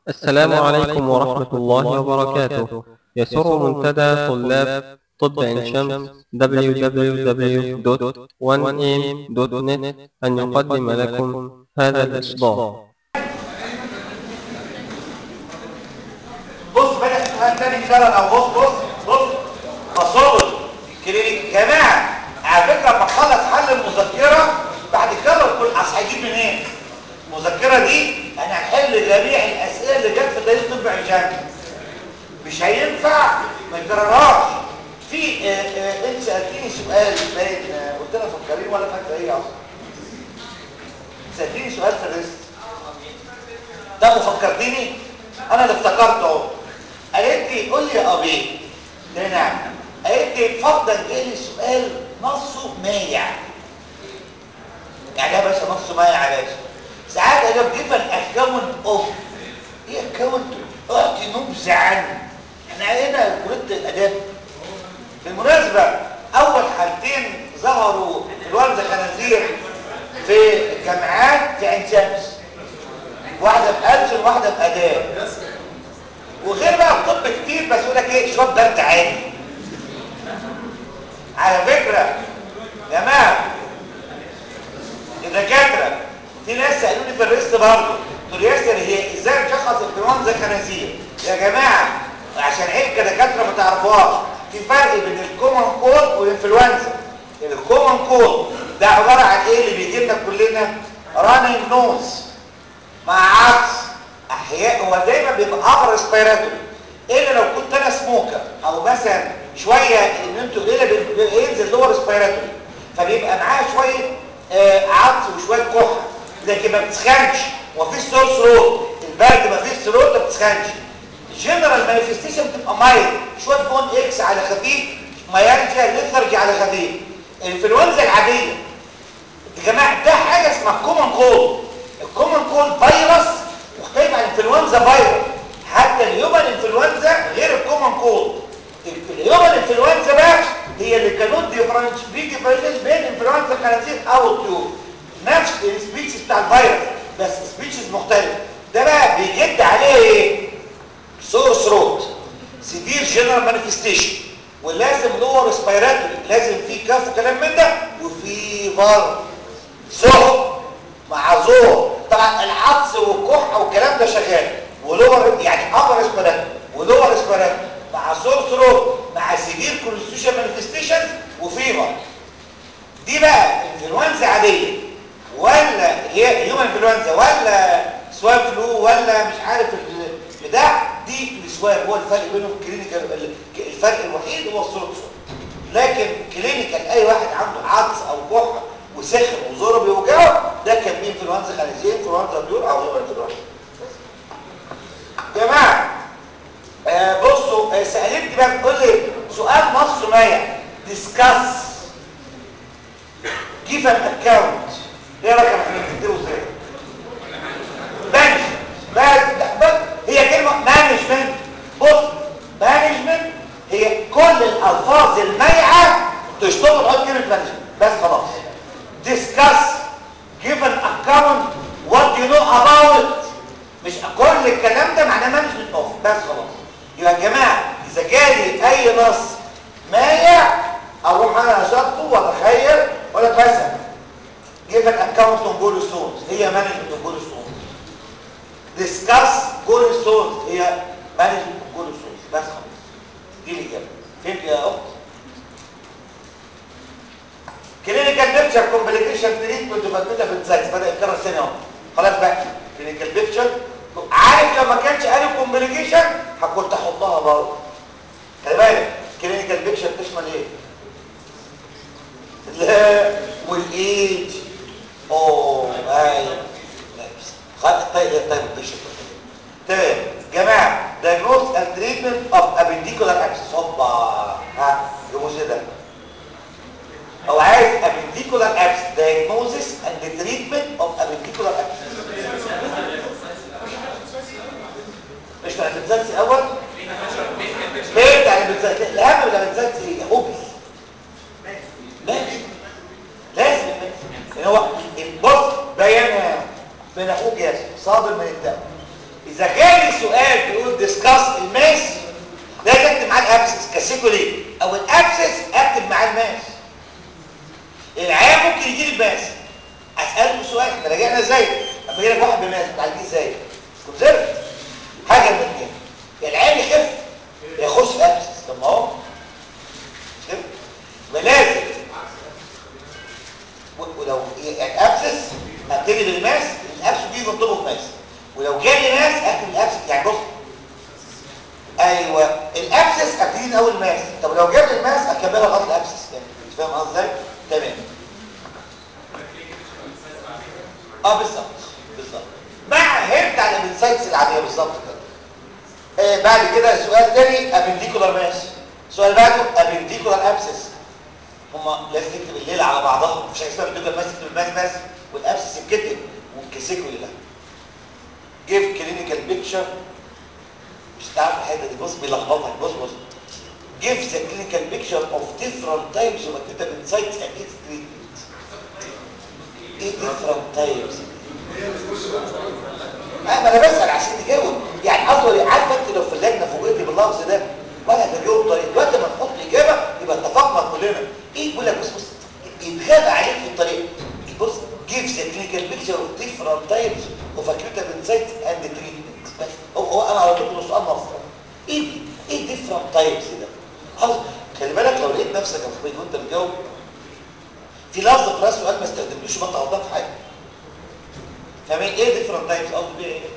السلام عليكم ورحمة الله وبركاته يسر منتدى طلاب طب عين شمس www.1am.net أن يقدم لكم هذا الإصدار بص بقى سؤال تاني مثلا او بص بص بص تصور كلينيك جماعه على فكره لما تخلص حل المذكره بعد كده كل اصل هيجيب منين المذكره دي انا هحل جميع الاسئله اللي جت في تاريخ طب عين شمس مش هينفع ما يكررهاش في آه، آه، انت سالتني سؤال باين آه، قلت لها فكرين ولا فاكره ايه اصلا سالتني سؤال في الريست ده فكرتني انا اللي افتكرته اهو قالت لي قول لي يا ابي قلت لها نعم قالت لي اتفضل جالي سؤال نصه مايع يعني يا باشا نصه مايع يا باشا ساعات اجيب جيفن اكونت اوف ايه اكونت اعطي نبذه عنه احنا هنا كليه الاداب بالمناسبه اول حالتين ظهروا في الوالده خنازير في الجامعات في عين شمس واحده في ألسن وواحده في اداب وغير بقى الطب كتير بس يقول لك ايه شويه برد عادي على فكره يا جماعه الدكاتره في ناس سالوني في الريست برضه قلت له ياسر هي ازاي نشخص انفلونزا خنازير يا جماعه عشان عيب كدكاتره ما تعرفوهاش في فرق بين الكومن كولد والانفلونزا الكومن كولد ده عباره عن ايه اللي بيجي لنا كلنا رانينج نوز مع عكس احياء هو دايما بيبقى ابر ريسبيراتوري الا لو كنت انا سموكر او مثلا شويه ان انتوا ايه ينزل لور ريسبيراتوري فبيبقى معاه شويه آه عطس وشويه كحه لكن ما بتسخنش ومفيش سور ثروت البرد مفيش ثروت ما بتسخنش الجنرال مانيفستيشن بتبقى مايل شويه بون اكس على خفيف مايالجيا ليثرجي على خفيف الانفلونزا العاديه يا جماعه ده حاجه اسمها كومن كولد الكومن كولد فيروس مختلف عن الانفلونزا فيروس حتى الهيومن انفلونزا غير الكومن كولد الهيومن انفلونزا بقى هي اللي كانت ديفرنش في ديفرنش بين انفلونزا الخنازير او الطيور نفس السبيشيز بتاع الفيروس بس سبيشيز مختلف ده بقى بيجد عليه ايه سور ثروت سيفير جنرال مانيفستيشن ولازم لور ريسبيراتوري لازم في كاف وكلام من ده وفي فار سخن مع زور طبعا العطس والكحه والكلام ده شغال ولور يعني ابر ريسبيراتوري ولور ريسبيراتوري مع سور ثروت مع سيفير كونستيوشن مانيفستيشنز وفيفر دي بقى انفلونزا عاديه ولا هي هيومن انفلونزا ولا سواب فلو ولا مش عارف بتاع دي السواب هو الفرق بينهم كلينيكال الفرق الوحيد هو الصوت لكن كلينيكال اي واحد عنده عطس او كحه وسخن وزوره بيوجعه ده كان مين انفلونزا خنازير انفلونزا طيور او هيومن انفلونزا جماعه آه بصوا آه سالتني بقى بتقول لي سؤال نص مايع ديسكاس جيف ان اكونت ايه رايك احنا بنكتبه ازاي مانجمنت بس هي كلمه مانجمنت بص مانجمنت هي كل الالفاظ المايعه تشتغل تحط كلمه مانجمنت بس خلاص discuss give an account what you know about مش كل الكلام ده معناه مانجمنت اوف بس خلاص يبقى يا جماعه اذا جالي اي نص مايع اروح انا اشطه واتخيل ولا مثلا give an account on gallstones هي مانجمنت of gallstones discuss gallstones هي مانجمنت of gallstones بس خلاص دي الاجابه فهمت يا اخت كلينيكال بيكتشر كومبليكيشن تريتمنت وبدلها بالزايز بدا يتكرر سنه اهو خلاص بقى كلينيكال بيكتشر عارف لو ما كانش قال كومبليكيشن كنت احطها برضه خلي بالك كلينيكال بيكتشر تشمل ايه لا والايد اوه ايوه خلاص طيب طيب البيكتشر تمام جماعه diagnose and treatment of appendicular abscess هوبا ها الجزء ده او عايز appendicular abscess diagnosis and the treatment of appendicular abscess مش بتاع البنزلسي الاول ليه بتاع البنزلسي الاهم من البنزلسي ايه هوبي ماشي لازم ان هو بص بيان من اخوك ياسر صابر من الدم اذا جالي سؤال بيقول ديسكاس الماس لازم اكتب معاه الابسس كسيكولي او الابسس اكتب معاه الماس العيان ممكن يجي لي بماس اساله سؤال احنا راجعنا ازاي لما يجي لك واحد بماس بتعالجيه ازاي كونسيرف حاجه من الاثنين يا العيان يخف يا يخش في ابسس طب ما هو مش كده يبقى لازم و- ولو يعني ابسس ابتدي بالماس الابس بيجي ينطبق بماس ولو جالي ماس اكتب الابسس يعني بص ايوه الابسس ابتدي من اول ماس طب لو جاب لي الماس اكملها لغايه الابسس يعني انت فاهم قصدي ازاي تمام اه بالظبط بالظبط مع هرت على الانسايتس العاديه بالظبط كده آه بعد كده سؤال تاني ابنديكولار ماس سؤال بعده ابنديكولار ابسس هما لازم تكتب الليله على بعضها مفيش حاجه اسمها ابنديكولار ماس تكتب الماس بس والابسس يتكتب والكسيكولي لا جيف كلينيكال بيكتشر مش تعرف الحته دي بص بيلخبطك بص بص give the clinical picture of different types of acute insights and its treatment ايه different types اه ما انا بسأل عشان تجاوب يعني قصدي عارفه انت لو في اللجنه فوجئتي باللفظ ده وانا بجاوب طريق دلوقتي ما نحط اجابه يبقى اتفقنا كلنا ايه بيقول لك بص بص يتغاب عليك في الطريق بص gives the clinical picture of different types of acute insights and treatment بس هو, هو انا على طول سؤال مصر ايه دي؟ ايه different types ده خلاص خلي بالك لو لقيت نفسك يا محمد وانت بتجاوب في لفظ في راس سؤال ما استخدمتوش يبقى انت غلطان في حاجه فاهمين ايه different types قصدي بيها ايه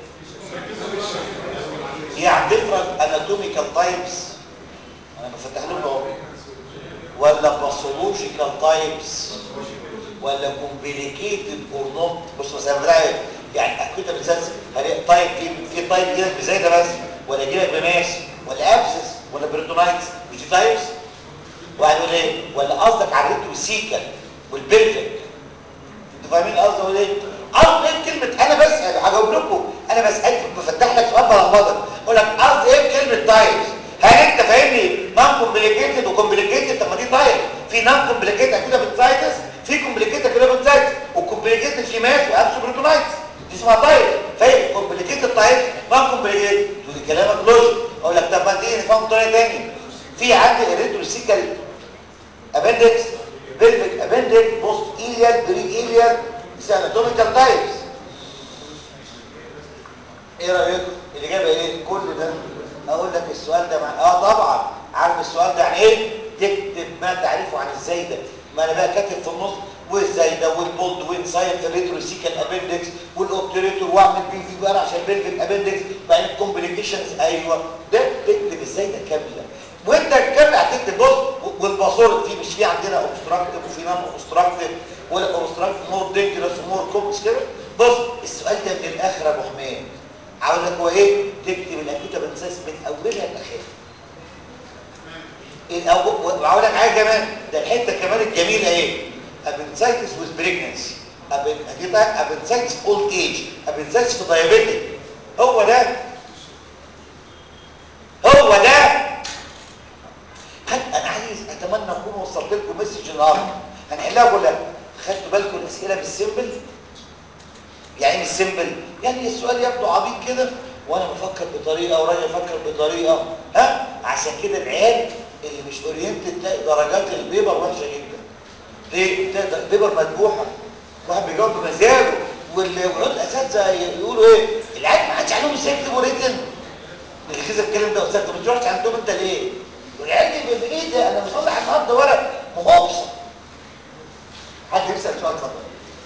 يعني different anatomical types انا بفتح لهم اهو ولا pathological types ولا complicated or not بص مثلا بتاع ايه يعني اكيد بتسلسل هل طيب في في طيب يجي لك بزايده بس ولا يجي لك بماس ولا ابسس ولا بريتونايتس مش دي تايبس واحد يقول ايه ولا قصدك على الريتروسيكال والبلفيك انتوا فاهمين قصدي اقول ايه قصدي ايه كلمه انا بسال هجاوب لكم انا بسالك بفتح لك سؤال بلخبطك اقول لك قصدي ايه كلمه تايبس هل انت فاهمني نون كومبليكيتد وكومبليكيتد طب ما دي تايب في نون كومبليكيتد اكيد بتسايتس في كومبليكيتد اكيد بتسايتس وكومبليكيتد في ماس وابسو بريتونايتس دي اسمها تايب فاهم كومبليكيتد تايب نون كومبليكيتد تقول لي كلامك لوجيك اقول لك طب ما تيجي نفهم بطريقه ثانيه في عندي الريتروسيكال ابندكس بلفيك ابندكس بوست ايليال بري ايليال اناتوميكال تايبس ايه رايكم الاجابه ايه كل ده اقول لك السؤال ده مع... اه طبعا عارف السؤال ده يعني ايه تكتب ما تعرفه عن الزايده ما انا بقى كاتب في النص والزايده والبولد وانسايد في الريتروسيكال ابندكس والاوبتريتور واعمل بي في بقى عشان بلفيك ابندكس بعدين الكومبليكيشنز ايوه ده تكتب الزايده كامله وانت الكامل هتكتب بص والباسورد في مش في عندنا اوبستراكتيف وفي نون اوبستراكتيف ولا اوبستراكتيف مور دينجرس ومور كومبس كده بص السؤال ده من الاخر يا ابو حميد عاوز لك هو ايه تكتب الاكوتا بنساس من اولها لاخرها وعاوز لك حاجه كمان ده الحته كمان الجميله ايه ابنسايتس ويز بريجنسي ابنسايتس اولد ايج ابنسايتس في دايابيتك هو ده هو ده حتى انا عايز اتمنى اكون وصلت لكم مسج النهارده هنحلها كلها خدتوا بالكم الاسئله بالسيمبل يعني ايه السيمبل يعني السؤال يبدو عبيط كده وانا بفكر بطريقه وراجل يفكر بطريقه ها عشان كده العيال اللي مش اورينتد تلاقي درجات البيبر وحشه جدا ليه تلاقي البيبر مذبوحه واحد بيجاوب بمزاجه واللي الاساتذه يقولوا ايه العيال ما عادش عليهم ازاي يكتبوا ريتن اللي كذا الكلام ده استاذ ما تروحش عندهم انت ليه والعيال دي بايه ده انا مصلح النهارده ورق مبسط حد يسال سؤال اتفضل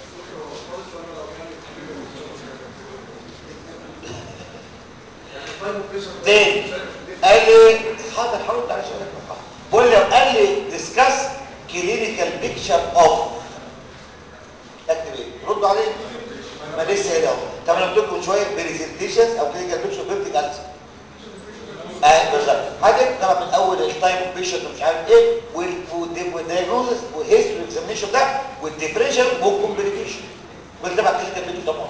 تاني قال لي حاضر هرد على سؤالك بقول لي قال لي ديسكاس كلينيكال بيكتشر اوف اكتب ايه رد عليه ما لسه هنا اهو طب انا قلت لكم شويه بريزنتيشنز او كلينيكال بيكتشر بيبتيك السر اه بالظبط حاجه طبعا من اول التايب اوف بيشنت مش عارف ايه والدايجنوزس والهيستوري اكزامينشن ده والديفرنشال والكومبليكيشن كل ده بعد كده كان طبعا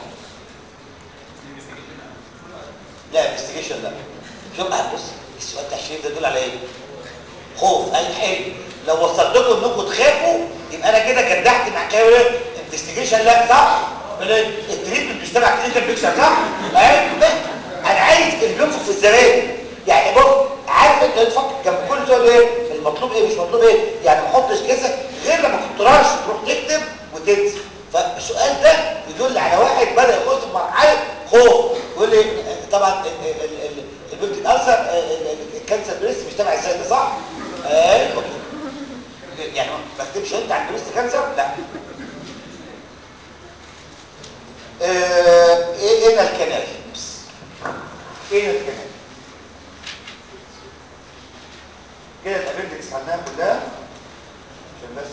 لا انفستيجيشن لا شوف بص السؤال بتاع الشريف ده يدل على ايه خوف اي حلو لو وصلت لكم انكم تخافوا يبقى انا كده جدعت مع كده انفستيجيشن لا صح التريتمنت مش تبع كلينيكال بيكشر صح ايوه انا في الزبادي يعني بص عارف انت تفكر جنب كل سؤال ايه المطلوب ايه مش مطلوب ايه يعني ما احطش كذا غير لما تحطراش تروح تكتب وتنسى فالسؤال ده يدل على واحد بدا يخش في مرحله خوف يقول لي طبعا البنت الالسر الكانسر بريست مش تبع الزي ده صح ايوه يعني ما تكتبش انت عن بريست كانسر لا آه، ايه هنا الكنال ايه هنا الكنال كده الابندكس خدناها كلها عشان بس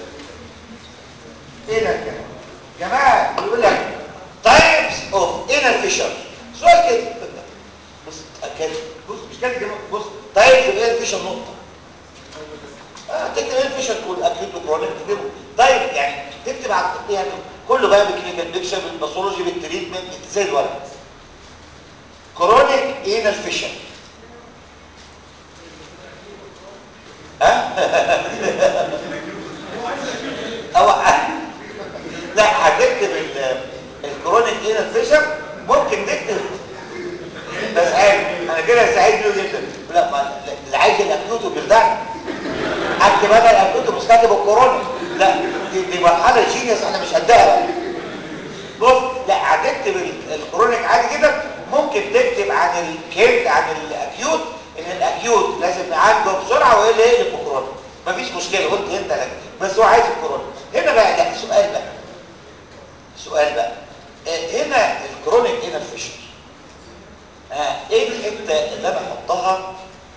ايه هنا الكنال جماعه بيقول لك types of inner fissure سؤال كده بص كده بص مش كده بص types of inner fissure نقطه اه تكتب inner fissure كل اكيد وكرونيك تكتبه طيب يعني تكتب على يعني كله بقى بالكلينيكال بيكشر بالباثولوجي بالتريتمنت زي الورق كرونيك انال فيشر ها او لا هتكتب الكرونيك انال فيشر ممكن تكتب بس عارف انا كده سعيد بيه جدا لا ما اللي عايز الاكيوت وبيخدعني اكتب انا الاكيوت مش كاتب الكورونا لا دي, دي مرحله جينيوس احنا مش قدها بص لا هتكتب الكرونيك عادي كده ممكن تكتب عن الكيرت عن الاكيوت ان الاكيوت لازم نعالجه بسرعه وايه اللي يقلب بكورونا مفيش مشكله قلت انت لك بس هو عايز الكورونا هنا بقى لا سؤال بقى سؤال بقى آه هنا الكرونيك هنا الفشل آه ايه الحته اللي انا احطها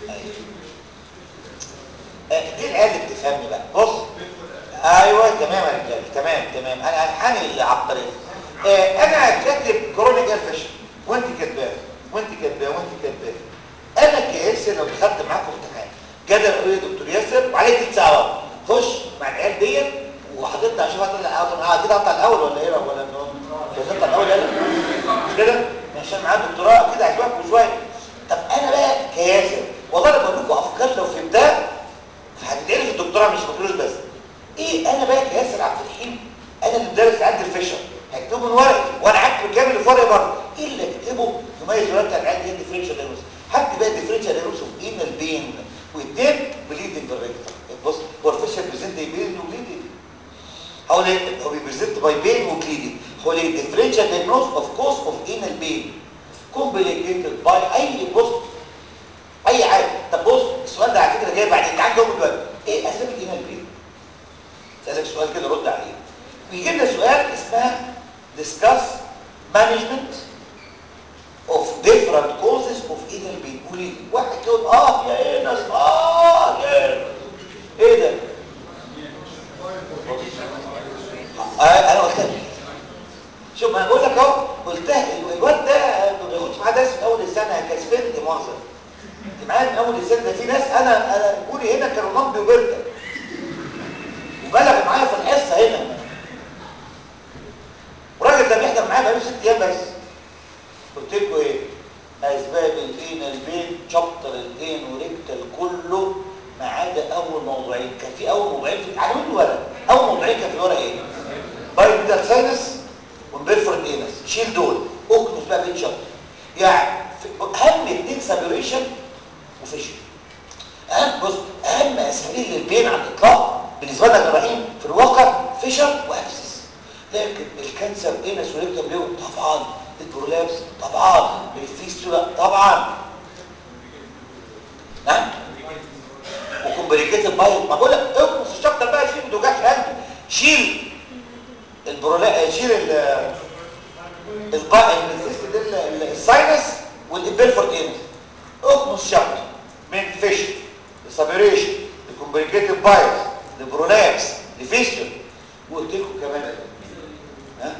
آه دي العيال اللي بتفهمني بقى بص ايوه تمام يا رجاله تمام تمام انا انحني العبقريه آه انا كاتب كرونيك الفشل وانت كاتباه وانت كاتباه وانت كاتباه انا كياسر لو دخلت معاكم امتحان جدل قوي دكتور ياسر وعليك ثلث ساعه خش مع العيال ديت وحضرتك اشوف هطلع اطلع كده اطلع الاول ولا ايه ولا ولا اطلع الاول لا مش كده عشان معاه دكتوراه كده هجيبكم شويه طب انا بقى كياسر والله انا بقول لكم افكار لو فهمتها هتتعرف الدكتوراه مش بكالوريوس بس ايه انا بقى كياسر عبد الرحيم انا اللي مدرس عندي الفشل هكتبه من ورقي وانا هكتب كامل الفرق برضه ايه اللي اكتبه يميز الولاد بتاع العيال دي ديفرنشال دايجنوز هكتب بقى ديفرنشال دايجنوز اوف انال بين واثنين بليدنج بالريكتر بص هو الفشل بريزنت بين وبليدنج هقول ايه هو بيبريزنت باي بين وكليدنج هقول ايه ديفرنشال دايجنوز اوف كوز اوف انال بين كومبليكيتد باي اي بص اي حاجه طب بص السؤال ده على فكره جاي بعدين تعال جاوب دلوقتي ايه اسباب الانال بين سألك سؤال كده رد عليه بيجي لنا سؤال اسمها discuss management of different causes of inner pain قولي واحد يقول اه يا ايه ناس اه يا ايه ده آه انا قلتها شوف انا بقول لك اهو قلتها الواد ده ما بياخدش معاه درس من اول السنه كسبان دي مؤاخذه انت معايا من اول السنه ده في ناس انا انا قولي هنا كانوا نمبي وبرده وبلغ معايا في الحصه هنا الراجل ده بيحضر معايا بقاله ست ايام بس قلت لكم ايه اسباب البين البين شابتر البين وريكتال كله ما عدا اول موضوعين كان في اول موضوعين في على وين الورق اول موضوعين كان في الورق ايه بايبيتال ساينس وبيرفورد اينس شيل دول اكنس بقى بين شابتر يعني اهم اثنين سابيوريشن وفيشن اهم بص اهم اساليب للبين على الاطلاق بالنسبه لنا الجراحين في الواقع فيشر وابسس لكن الكانسر ايه سوليكتور ليه طبعا البرولابس طبعا الفيستولا طبعا نعم وكومبليكيتد بايت ما بقول لك اقف في الشابتر بقى شيل بدوجاش قلبي شيل البرولا شيل ال الباقي الساينس والبيلفورد اينس اقف الشابتر من فيشر السابيريشن الكومبليكيتد بايت البرولابس الفيستول وقلت لكم كمان ها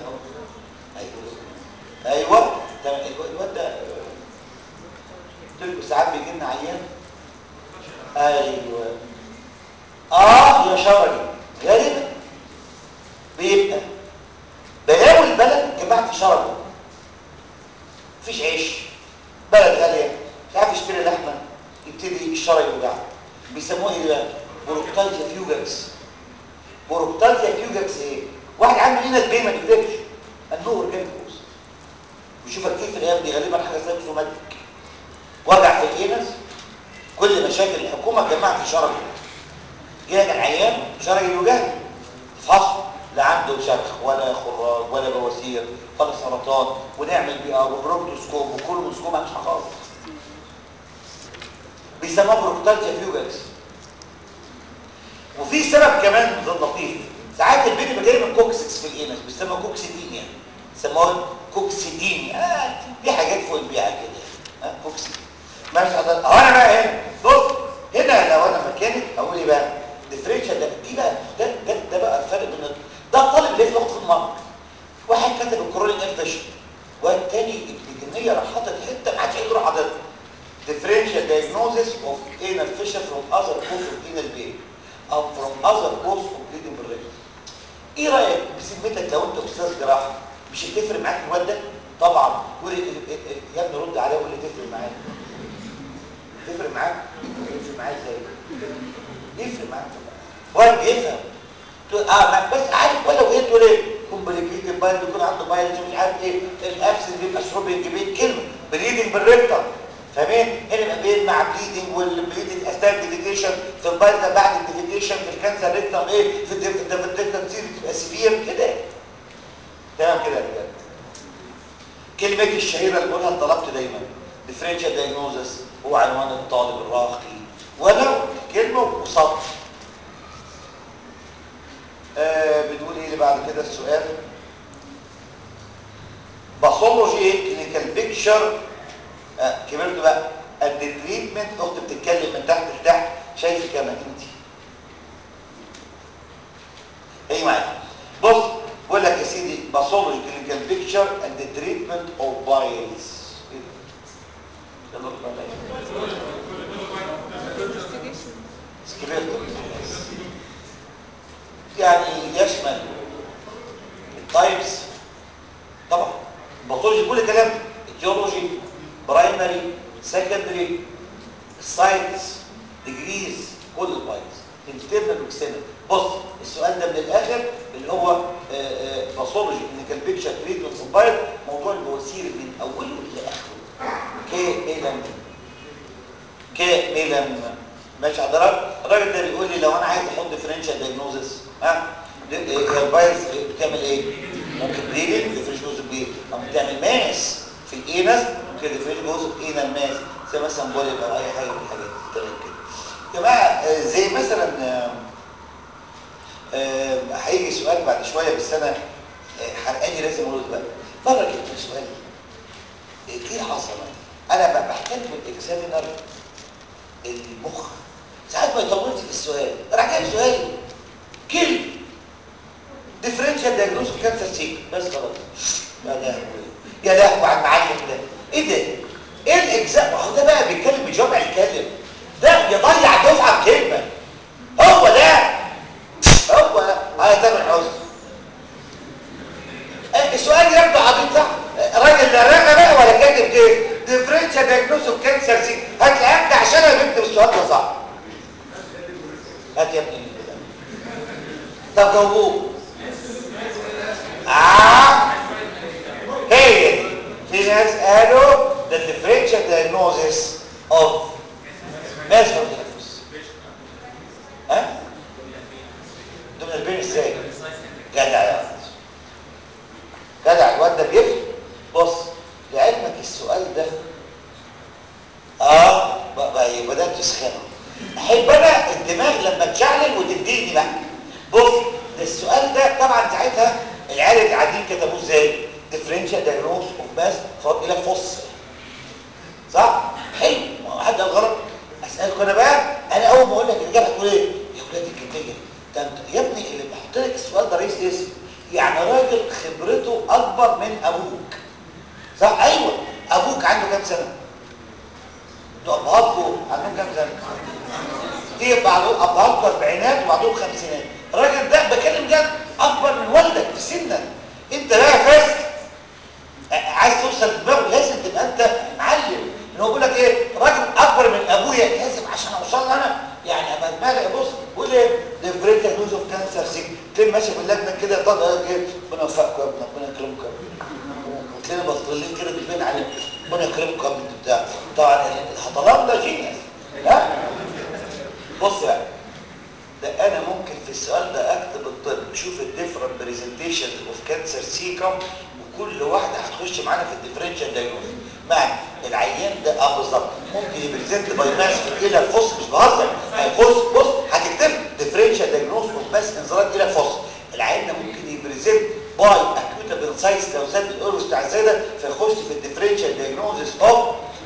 ايوه ايوه تمام الواد ده قلت لكم ساعات بيجي لنا عيان ايوه اه يا شرجي غالبا بيبقى بلاوي البلد جماعه في شرجي مفيش عيش بلد غاليه مش عارف يشتري لحمه يبتدي الشرج يوجعه بيسموه ايه بقى بروكتالجيا فيوجاكس بروكتالجيا فيوجاكس ايه واحد عنده هنا البين ما بيكتبش النور جاي كوز وشوفها كتير في الايام دي غالبا حاجه زي كروماتيك في الانس كل مشاكل الحكومه اتجمعت في شرج جاء العيان شرج الوجاه فحص لا عنده شرخ ولا خراج ولا بواسير ولا سرطان ونعمل بي ار وبروكتوسكوب وكولونوسكوب مش خالص بيسموه بروكتالجيا فيوجاكس وفي سبب كمان ده لطيف ساعات البيبي بيجي من كوكسكس في الانس بيسموه كوكسيدينيا سموه كوكسيدينيا آه دي حاجات فوق البيعه كده آه كوكسيدينيا ماشي حضرتك اهو انا بقى هنا بص هنا لو انا مكانك اقول ايه بقى ديفرنشال ده دي بقى ده ده, ده بقى الفرق بين ده الطالب اللي ياخد في المرض واحد كتب الكرونيك انفيشن والتاني ابن جنيه راح حاطط حته ما حدش يقدر حاططها differential diagnosis of anal fissure from other cause of anal pain او from other cause of bleeding بالرجل ايه رايك بسمتك لو انت استاذ جراحه مش هتفرق معاك الواد ده طبعا قول يا ابني رد عليا وقول لي تفرق معاك تفرق معاك يفرق معاك ازاي يفرق معاك واد يفهم تقول اه بس عارف ولو ايه تقول ايه كومبليكيتد بايل بيكون عنده بايل مش عارف ايه الابسس بيبقى شروبنج بين كلمه بليدنج بالريكتر فاهمين هنا يبقى بين مع بليدنج والبليدنج اثناء الديفيكيشن في البايل ده بعد الديفيكيشن في الكانسر ريكتر ايه في الديفيكيشن تصير تبقى سيفير كده تمام كده يا رجاله كلمتي الشهيره اللي بقولها طلبت دايما ديفرنشال دايجنوزس هو عنوان الطالب الراقي ولو كلمه وسطر آه بنقول ايه اللي بعد كده السؤال باثولوجي كلينيكال بيكتشر آه كبرت بقى قد التريتمنت اخت بتتكلم من تحت لتحت شايف كمان انت ايه معايا بص بقول لك يا سيدي باثولوجي كلينيكال بيكتشر اند تريتمنت اوف بايلز يعني يشمل التايبس طبعا باثولوجي كل كلام اتيولوجي برايمري سكندري سايتس ديجريز كل البايلز انترنال واكسترنال بص السؤال ده من الاخر اللي هو باثولوجي كلينيكال بيكتشر تريتمنت اوف بايل موضوع البواسير من اوله لاخره كي ميلم كي ميلم ماشي حضرتك الراجل ده بيقول لي لو انا عايز احط ديفرنشال دايجنوزس ها الفيروس بتعمل ايه ممكن بريدنج ديفرنشال بيه ممكن تعمل ماس في الانس ممكن ديفرنشال جوز انال ماس زي مثلا بوليب او اي حاجه من الحاجات تمام كده جماعه زي مثلا هيجي سؤال بعد شويه بس انا حرقاني لازم اقول بقى مره جبت سؤال ايه حصل انا بحتاج بالاكزامينر المخ ساعات ما يطولش في السؤال راح جايب سؤال كلمه ديفرنشال دايجنوز اوف كانسر سيك بس خلاص يا لهوي يا لهوي على المعلم ده ايه ده ايه الاجزاء ما هو ده بقى بيتكلم بجمع الكلم ده يضيع دفعه بكلمه هو ده هو هذا تامر حسني السؤال يبدو عبيط صح راجل لا رغى بقى ولا كاتب كده ديفرنشال دايجنوز اوف كانسر سيك هات لي انت عشان انا بكتب السؤال ده صح هات يا ابني طب جاوبوه اه هي دي في ناس قالوا ده differential diagnosis of master ها دول البين ازاي جدع يا جدع الواد ده بيفهم بص لعلمك السؤال ده اه بقى بدات تسخنه احب انا الدماغ لما تشعلل وتديني بقى بص ده السؤال ده طبعا ساعتها العيال اللي قاعدين كتبوه ازاي ديفرنشال دايجنوز اوف ماس فوق الى فص صح حلو ما حد قال غلط اسالكم انا بقى انا اول ما اقول لك الاجابه هتقول ايه يا ولاد الجنيه ده انت يا ابني اللي بيحط لك السؤال ده رئيس اسم يعني راجل خبرته اكبر من ابوك صح ايوه ابوك عنده كام سنه انتوا ابهاتكم عندهم كام سنه دي بعضهم ابهاتكم اربعينات وبعضهم خمسينات الراجل ده بكلم جد اكبر من والدك في سنك انت بقى فاسد عايز توصل لدماغه لازم تبقى انت معلم ان هو بيقول لك ايه راجل اكبر من ابويا لازم عشان اوصل له انا يعني ابقى دماغي بص بيقول ايه ديفرنت دوز اوف كانسر سيك تلاقي ماشي في اللجنه كده طلع ايه ربنا يوفقكم يا ابني ربنا يكرمكم وتلاقينا بطلين كده بالبين عليهم ربنا يكرمكم يا ابني بتاع طبعا الهطلان ده جينيس ها بص بقى ده انا ممكن في السؤال ده اكتب الطب شوف الديفرنت بريزنتيشن اوف كانسر سيكم وكل واحده هتخش معانا في الديفرنشال دايجنوز معنى العيان ده اه بالظبط ممكن يبريزنت باي ماس في الى فص مش بهزر هيفص بص هتكتب ديفرنشال دايجنوز اوف ماس انزلاق الى فص العيان ده ممكن يبريزنت باي اكيوتا بنسايس لو زاد الاورس بتاع الزايده فيخش في الديفرنشال دايجنوزس اوف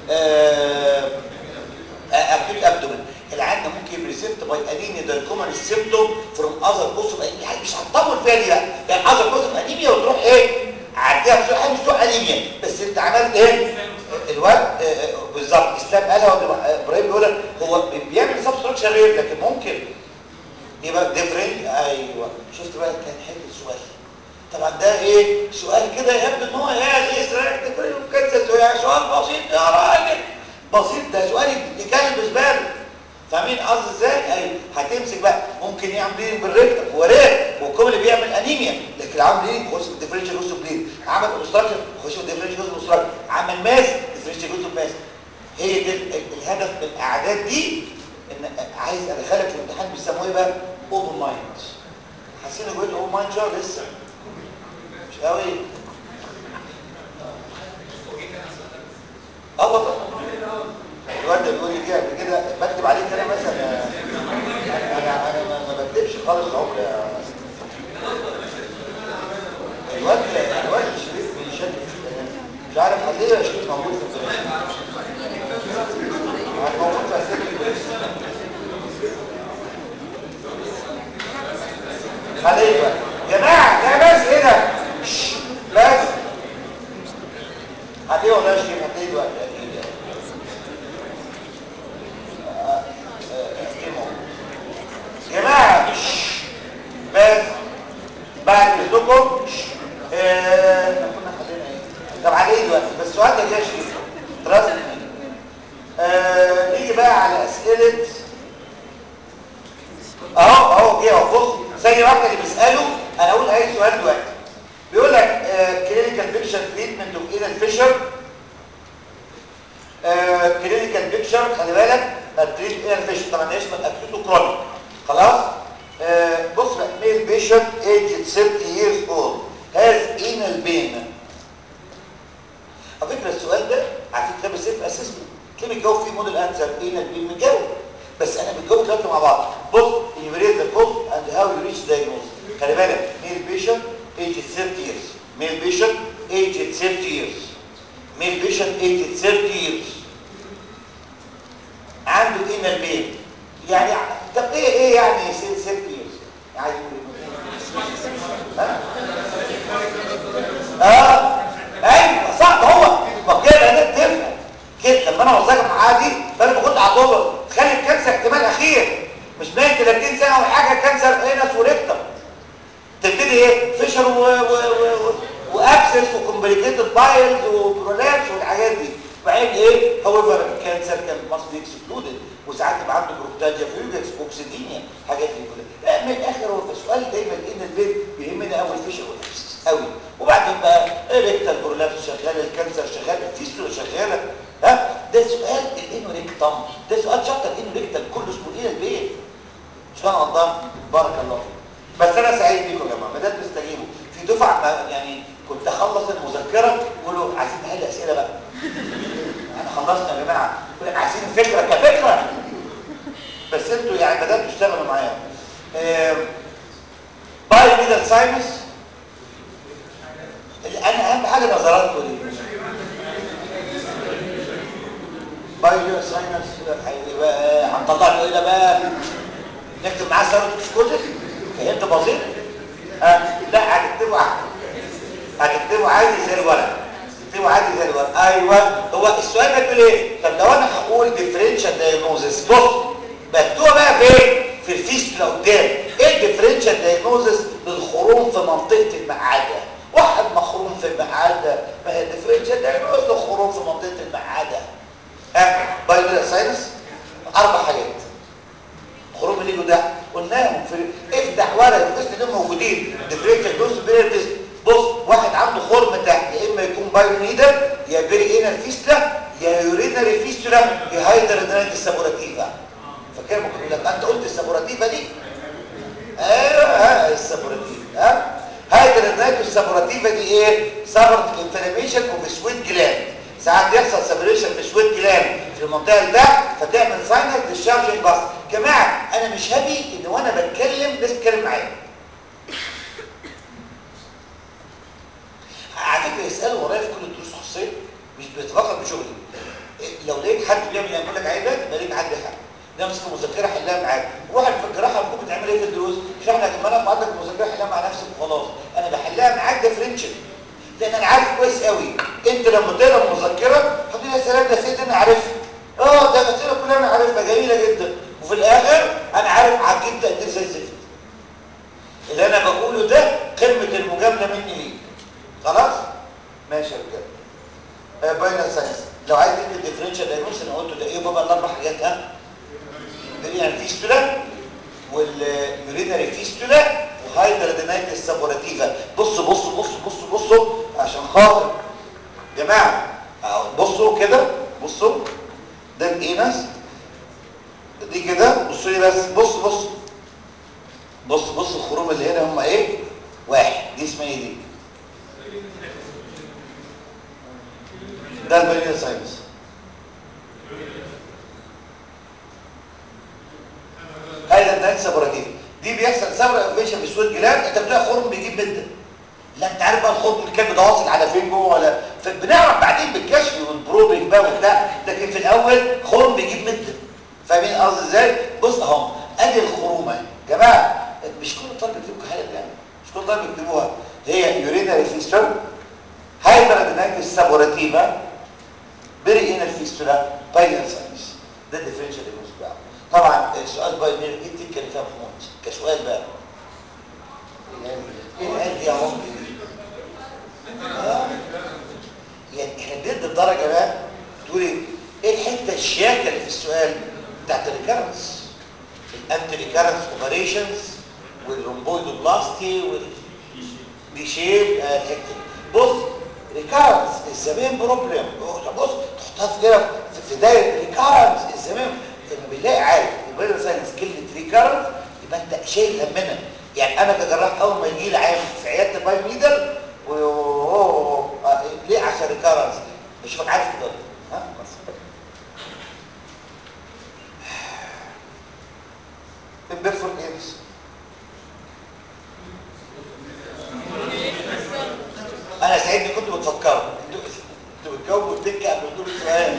اكيوت ابدومن العيان ده ممكن يبريزنت باي انيميا ده الكومن السيمتوم فروم اذر كوز اوف انيميا يعني مش هتطول فيها دي بقى يعني اذر كوز اوف انيميا وتروح ايه عديها بسرعه مش تروح انيميا بس انت عملت ايه الواد بالظبط اسلام قالها ابراهيم بيقول لك هو بيعمل سبستراكشر رير لكن ممكن يبقى ديفرنت ايوه شفت بقى كان حته سؤال طبعا ده ايه سؤال كده يبدو ان هو يا اخي اسراك ديفرنت كانسر سؤال بسيط يا راجل بسيط ده سؤال يكلم بزباله فاهمين قصدي ازاي ايوه هتمسك بقى ممكن يعمل بليدنج بالريكتم وريه والكوم اللي بيعمل انيميا لكن عامل بليدنج يخش في الديفرنشال جوز بليد عمل اوبستراكشن يخش في الديفرنشال جوز اوبستراكشن عمل ماس ديفرنشال جوز ماس هي دي الهدف من الاعداد دي ان عايز ادخلك في الامتحان بيسموه ايه بقى اوبن مايند حاسين ان اوبن مايند شهر لسه مش قوي اه والله الواد ده بيقول لي دي قبل كده بكتب عليك انا مثلا انا انا ما بكتبش خالص عمري الواد الواد شريف من شكل مش عارف هتلاقيه شريف موجود في البرنامج موجود في اسئله خليه بقى جماعه ده بس ايه ده بس هتلاقيه والله يا شريف هتلاقيه دلوقتي اكيد جماعة بس بعد اذنكم ايه كنا خلينا ايه طب على ايه دلوقتي بس السؤال ده جاي شيء تراست آه نيجي بقى على اسئله اهو اهو جه اهو بص زي واحد اللي بيساله انا اقول اي سؤال دلوقتي بيقول لك كلينيكال بيكشر تريتمنت اوف ايدن فيشر كلينيكال بيكشر خلي بالك التريت ايدن فيشر طبعا ده اسمه اكيوت كرونيك خلاص آه بص بقى ميل بيشنت aged 30 years old has anal pain على فكره السؤال ده على فكره بس في اسسمنت تلاقيه بيجاوب فيه موديل انسر anal pain مجاوب بس انا بتجاوب ثلاثه مع بعض بص enumerate the cause and how you reach diagnosis خلي بالك male patient aged 30 years male patient aged 30 years male patient aged 30 years عنده anal pain يعني طب ايه ايه يعني سيل سيل ييرز عايز ها اه ايوه صح هو ما كده انا تفهم كده لما انا وظيفه عادي فانا باخد على طول تخلي الكانسر احتمال اخير مش باين 30 سنه ولا حاجه كانسر انس وريكتم تبتدي ايه فيشر و و و وابسس وكومبليكيتد بايلز وبرولابس والحاجات دي بعدين ايه هاويفر الكانسر كان ماست بي اكسكلودد وساعات يبقى عنده بروتاجيا فيوجكس بوكسيدينيا حاجات دي كلها لا من الاخر هو السؤال دايما ان البيت بيهمنا قوي الفيشر والابسس قوي وبعدين بقى الريكتال برولابس شغاله الكانسر شغال الفيستولا شغاله ها ده سؤال الانوريكتم ده سؤال شابتر الانوريكتم كله اسمه ايه البيت سبحان الله بارك الله فيك بس انا سعيد بيكم يا جماعه بدات تستجيبوا في دفعه يعني كنت اخلص المذكره يقولوا عايزين نحل اسئله بقى احنا خلصنا يا جماعه يقول لك عايزين فكره كفكره بس انتوا يعني بداتوا تشتغلوا معايا باي ميدل ساينس انا اهم حاجه نظراتكم دي باي ميدل ساينس هنطلع له ايه ده بقى نكتب معاه سيروت سكوتك فهمت بسيط أه لا هتكتبه هتكتبه عادي زي الورق تكتبه عادي زي الورق ايوه هو السؤال ده بيقول ايه طب لو انا هقول ديفرنشال دايجنوزس بص مكتوبه بقى فين في الفيستولا قدام ايه الديفرنشال دايجنوزس للخروم في منطقه المقعده واحد مخروم في المقعده ما هي ديفرنشال دايجنوزس للخروم في منطقه المقعده ها بايلر ساينس اربع حاجات خروم اللي ده قلناهم في افتح ورق القسط دول موجودين ديفرنشال دوز بيرتس بص واحد عنده خرم تحت يا اما يكون بايونيدر يا بيري انال فيستلا يا يورينري فيستولا هي هايدرودينايت السابوراتيفا فاكر ما كنت بقول لك انت قلت السابوراتيفا دي ايوه ها السابوراتيفا ها هايدرودينايت السابوراتيفا دي ايه سابورت انفلاميشن اوف سويت جلاند ساعات يحصل سابريشن في سويت جلاند في المنطقه اللي تحت فتعمل ساينس ديشارجنج باس جماعه انا مش هابي ان وانا بتكلم ناس تتكلم معايا على فكره يسالوا ورايا في كل الدروس خصوصيه مش بيتفقد بشغلي لو لقيت حد بيعمل اللي يقول لك عليه ده يبقى ليك عندي حق ده امسك مذكره حلها معاك واحد في الجراحه بتكون بتعمل ايه في الدروس اشرح لك لما انا عندك مذكره حلها مع نفسك وخلاص انا بحلها معاك ديفرنشال لان انا عارف كويس قوي انت لما تقرا مذكره تقول يا سلام ده سيد انا عارفها اه ده الاسئله كلها انا عارفها جميله جدا وفي الاخر انا عارف عجبت تقدير زي الزفت اللي انا بقوله ده قمه المجامله مني ليك خلاص ماشي يا رجاله باينر ساينس لو عايز تكتب ديفرنشال دايجنوستس انا قلت ده ايه بابا الاربع حاجات ها برينال فيستولا واليورينري فيستولا وهايدرودينايتس سابوراتيفا بصوا بصوا بصوا بصوا بصوا عشان خاطر يا جماعه بصوا كده بصوا ده الانس دي كده بصوا لي بس بص بص بص بص الخروم اللي هنا هم ايه واحد دي اسمها ايه دي ده البرينال ساينس هذا النايت سابوراتيف دي بيحصل سبر انفيشن في سويت جلاند انت بتلاقي خرم بيجيب مده لا انت عارف بقى الخرم الكلب ده واصل على فين جوه ولا فبنعرف بعدين بالكشف والبروبنج بقى وبتاع لكن في الاول خرم بيجيب مده فاهمين قصدي ازاي بص اهو ادي الخروم اهي يا جماعه مش كل طالب يكتبوا حاجه يعني مش كل طالب يكتبوها هي يورينري فيستول هايبرادينايتس سابوراتيفا بيري انال فيستولا باينال ساينس ده الديفرنشال بتاعه طبعا السؤال بقى ايه التكه اللي فيها محمود كسؤال بقى ايه العيال دي يا عمري آه. يعني احنا بندي الدرجه بقى تقول ايه ايه الحته الشياكه اللي في السؤال بتاعت الريكارنس الانتي ريكارنس اوبريشنز والرومبويدوبلاستي والبيشيل آه الحته دي بص ريكارنس الزمان بروبلم بص تحطها في كده في دايره ريكارنس الزمان لما بنلاقي عارف البيضة ساينس كلمة ريكارنس يبقى انت شايل همنا يعني انا كجراح اول ما يجي لي عيان في عياده الباي ميدل ليه عشان ريكارنس بشوفك عارف كده ها البيرفور جيمز انا سعيد ان كنتوا بتفكروا انتوا انتوا بتجاوبوا التكه قبل ما تقولوا السؤال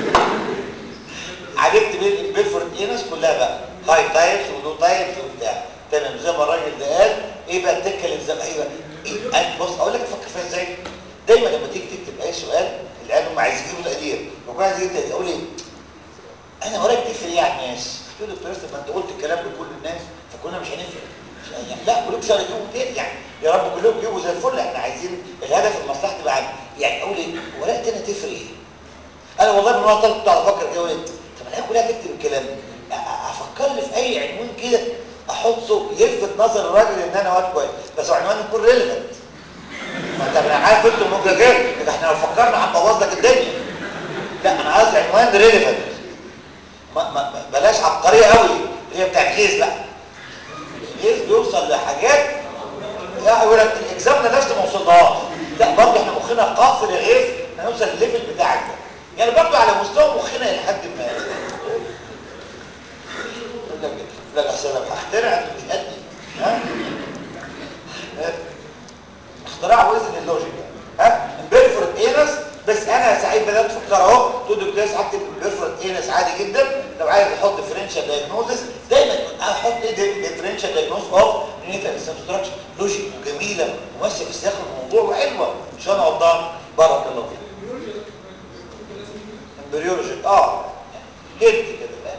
عرفت بين البيرفورت انس كلها بقى هاي تايبس ولو تايبس وبتاع تمام زي ما الراجل ده قال ايه بقى التكه اللي زي ايوه إيه؟ بص اقول لك تفكر فيها ازاي دايما لما تيجي تكتب اي سؤال العيال هم عايزين يجيبوا تقدير وكل عايز يجيب تقدير اقول ايه انا وراك تفرق ايه على الناس تقول له دكتور ما انت قلت الكلام لكل الناس فكنا مش هنفرق يعني لا كلهم شاركوا تاني يعني يا رب كلهم يجيبوا زي الفل احنا عايزين الهدف المصلحه تبقى عندي يعني اقول ايه ورقتي انا تفرق ايه انا والله من وانا طالب كنت افكر كده اقول طب انا كلها تكتب الكلام ده افكر لي في اي عنوان كده احطه يلفت نظر الراجل ان انا واد كويس بس عنوان يكون ريليفنت ما انت انا عارف انت ممكن كده احنا لو فكرنا هنبوظ لك الدنيا لا انا قصدي عنوان ريليفنت ما ما بلاش عبقريه قوي اللي هي بتاعت غيظ بقى غيظ بيوصل لحاجات لا يقول لك الاكزامنا نفسه ما وصلناش لا برضه احنا مخنا قافل غيظ هنوصل للليفل بتاعك ده يعني برضه على مستوى مخنا الى حد ما لا لا سلام هخترع انت مش قدي ها اختراع وزن اللوجيك ها بيرفورت اينس بس انا سعيد بدات افكر اهو تقول دكتور هكتب بيرفورت اينس عادي جدا لو عايز احط ديفرنشال دايجنوزس دايما احط ايه ديفرنشال دايجنوز اوف نيتال سبستراكشن لوجيك وجميله وماشيه في سياق الموضوع وحلوه مش انا وضعها بارك الله فيك امبريولوجي اه هيد كده فاهم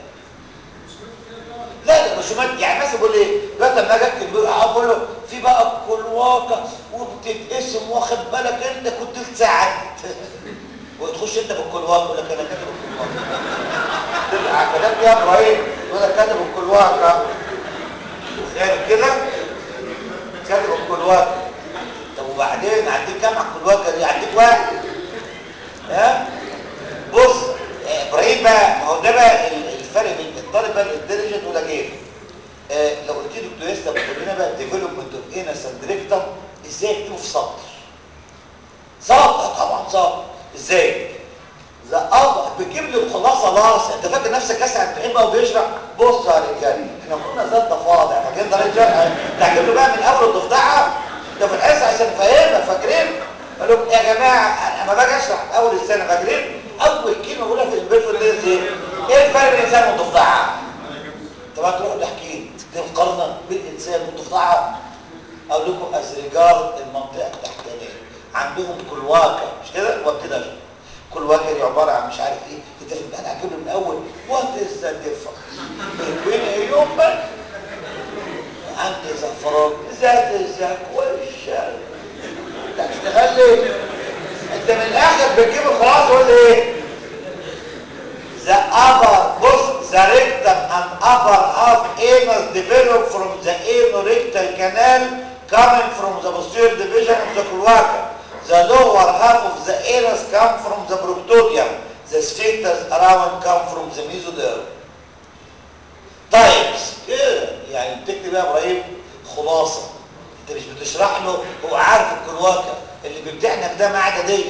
لا لا رسومات يعني مثلا بقول ايه دلوقتي لما اجي اكتب بقول له في بقى الكلواكه وبتتقسم واخد بالك انت كنت ثلث ساعه وتخش انت بالكلواكه يقول لك انا كاتب الكلواكه تبقى كلام يا ابراهيم يقول لك كاتب الكلواكه غير كده كاتب الكلواكه طب وبعدين عندك كام على الكلواكه دي عندك واحد ها بص ابراهيم بقى ما هو ده بقى ال- الفرق بين الطالب بقى الانتليجنت ولا غير آه لو قلت له دكتور ياسر بتقول لنا بقى ديفلوبمنت اوف انس اند ريكتم ازاي اكتبه في سطر سطر آه طبعا سطر ازاي ذا اب بتجيب لي الخلاصه لاص انت فاكر نفسك لسه عند بقى وبيشرح بص يا رجاله احنا كنا ذات ضفادع فاكرين ده رجاله تعجب له بقى من اول الضفدعه ده في الحصه عشان نفهمك فاكرين قال لهم يا جماعه انا لما باجي اشرح اول السنه فاكرين اول كلمه بقولها في البيت دي ايه ايه الفرق بين الانسان والضفدعه طب تروحوا تحكي دي مقارنه بين الانسان والضفدعه اقول لكم از ريجارد المنطقه التحتانيه عندهم كلواكه مش كده وابتدي اشرح كل واكر عباره عن مش عارف ايه انت في انا هجيب له من اول وات از ذا ديفرنس بين هيومن اند ذا فروج ذات ذا كويشن انت هتشتغل ليه انت من الاخر بتجيب الخلاصه ولا ايه the upper بص the rectum and upper half anus develop from the anorectal canal coming from the posterior division of the cloaca the lower half of the anus come from the proctodium the sphincters around come from the mesoderm types كده يعني بتكتب يا ابراهيم خلاصه انت مش بتشرح له هو عارف الكلواكه اللي بيمتحنك ده ما عدا دي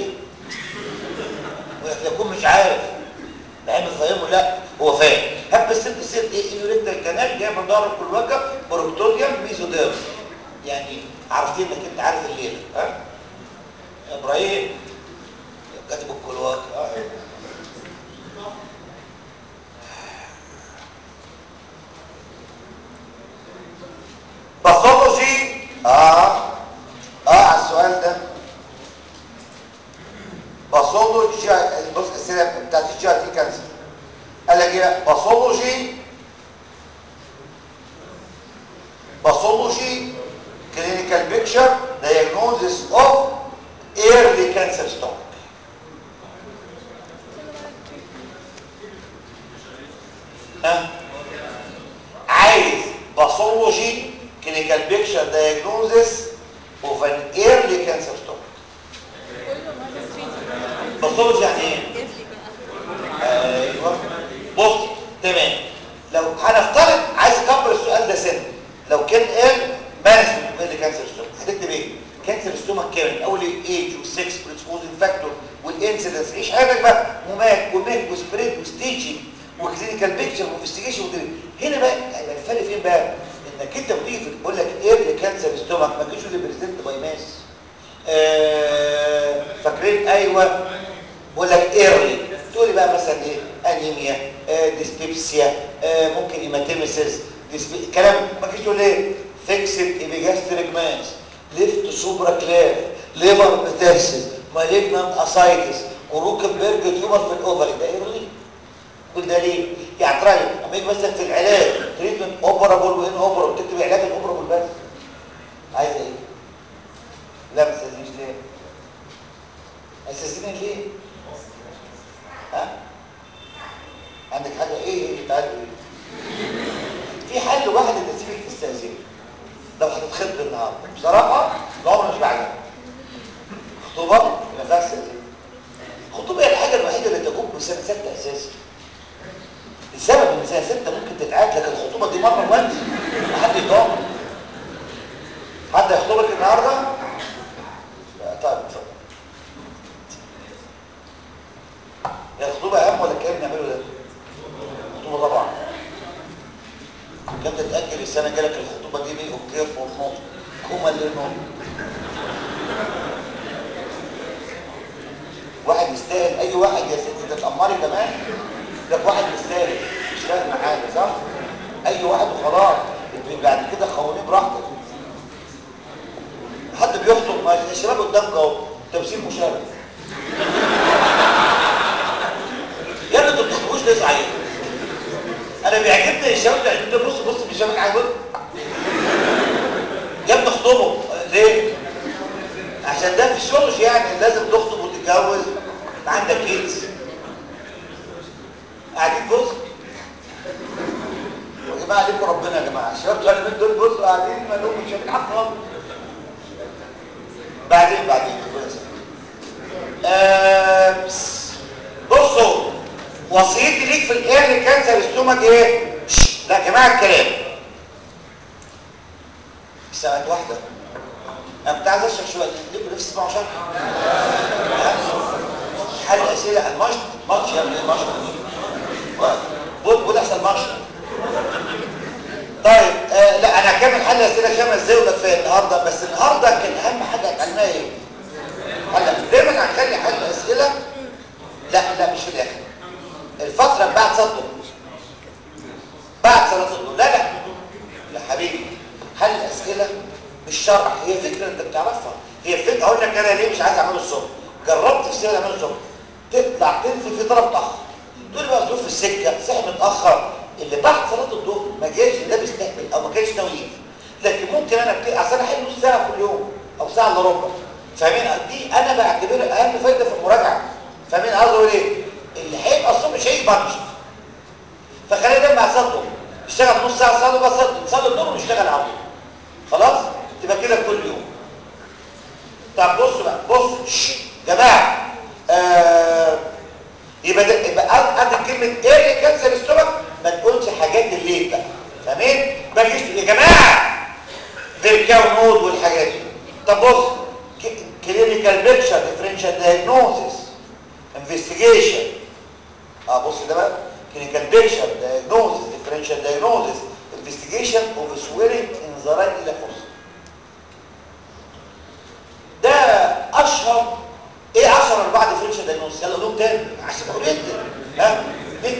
ويكون مش عارف لا بتفهمه لا هو فاهم هب بس انت سير ايه انوريكتال كانال جاي من ظهر الكلواكه بروكتوديوم ميزوديرم يعني عرفتين انك انت عارف الليله ها ابراهيم كاتب الكلواكه اه باثولوجي اه اه على السؤال ده باثولوجي بص الاسئله بتاعت الجي تي كانسر قال لك ايه باثولوجي باثولوجي clinical picture diagnosis of early cancer stomach ها عايز باثولوجي clinical picture diagnosis of an early cancer stomach باثولوجي يعني ايه ايوه بص تمام لو هنفترض عايز اكبر السؤال ده سن لو كان ايه مانجمنت اللي كانسر ستومك هتكتب ايه كانسر ستومك كامل اول ايج والسكس بريسبوزنج فاكتور والانسيدنس ايش حياتك بقى ومات ومات وسبريد وستيجنج وكلينيكال بيكتشر وانفستيجيشن هنا بقى هيبقى الفرق فين بقى انك انت بتيجي بتقول لك ايه كانسر ستومك ما تجيش تقول لي بريزنت باي ماس آه فاكرين ايوه بقول لك ايرلي تقولي بقى مثلا ايه انيميا آه ديسبيبسيا آه ممكن هيماتيمسيس كلام ما تجيش تقول ايه فيكسد ايبيجاستريك ماس ليفت سوبرا كلاف ليفر بتاسس مالجنانت اسايتس وروكنبرج تيومر في الاوفري ده ايرلي كل ده ليه يعني تراي اما يجي مثلا في العلاج تريتمنت اوبرابل وان اوبرابل تكتب علاج الاوبرابل بس عايز ايه لا ما تستاذنيش ليه استاذنين ليه ها عندك حاجه ايه تعالى في حل واحد اللي تسيبك تستاذن لو هتتخطب النهارده بصراحه العمر مش بعجبك خطوبه ما فيهاش استاذن الخطوبه هي الحاجه الوحيده اللي تكون من سنه سته اساسا السبب ان سنه سته ممكن تتعاد لكن الخطوبه دي مره وانت ما حد يضامن حد هيخطبك النهارده لا طيب اتفضل هي الخطوبه اهم ولا الكلام اللي بنعمله ده الخطوبه طبعا كان تتاجل السنه جالك الخطوبه دي بيه اوكي فور نوت كوما اللي نوت واحد يستاهل اي واحد يا ستي تتامري كمان ده واحد يستاهل مش فاهم حاجه صح اي واحد وخلاص بعد كده خوانيه براحتك حد بيخطب ما الشباب قدامك اهو تمثيل مشابه يا ابني انتوا ما بتخطبوش ليه صحيح انا بيعجبني الشباب ده بص بص في الشباب عايز يا ابني اخطبوا ليه عشان ده في الشغل يعني لازم تخطب وتتجوز عندك كيدز قاعدين بص يا جماعه عليكم ربنا يا جماعه الشباب بتوع اليومين دول بصوا قاعدين ما لهم مش شايفين حق خالص بعدين بعدين آه بصوا وصيتي ليك في الايرلي كانسر ستومك ايه لا يا جماعه الكلام ساعه واحده انا كنت عايز اشرح شويه ليكوا نفسي تسمعوا شرح حل اسئله المشط ماتش يا ابني المشط بود بود احسن ماتش طيب آه لا انا هكمل حل اسئله خمس دقايق وده كفايه النهارده بس النهارده كان اهم حاجه اتعلمناها ايه هلا دايما هنخلي حل اسئله لا لا مش في الاخر الفتره بعد صلاه بعد صلاه الظهر لا لا يا حبيبي حل اسئله مش شرح هي فكره انت بتعرفها هي فكره اقول لك انا ليه مش عايز اعمله الصبح جربت في سنه اعمله الصبح تطلع تنزل في طرف متاخر تقول لي بقى ظروف في السكه صحي متاخر اللي بعد صلاه الظهر ما جاش ده بيستهبل او ما كانش ناوي يجي لكن ممكن انا ابتدي اصل انا احل نص ساعه كل يوم او ساعه الا ربع فاهمين دي انا بعتبرها اهم فايده في المراجعه فاهمين قصدي اقول ايه اللي هيبقى الصبح مش هيجي بنش فخلينا دايما مع صلاه نشتغل نص ساعه صلاه بس نصلي الظهر ونشتغل على طول خلاص تبقى كده كل يوم طب بصوا بقى بصوا جماعه آه يبقى ده يبقى قد كلمه ايه كانسر ستومك ما تقولش حاجات الليل بقى فاهمين ما تجيش يا جماعه فيركاو نود والحاجات دي طب بص كلينيكال بيكتشر ديفرنشال دايجنوزيس انفستيجيشن اه بص ده بقى كلينيكال بيكتشر دايجنوزيس ديفرنشال دايجنوزيس انفستيجيشن اوف سويرنج ان ذا رايت الى فوس ده اشهر ايه 10 اربعه ديفرنشال دايجنوزيس يلا قولهم تاني عشان هو جدا ها نك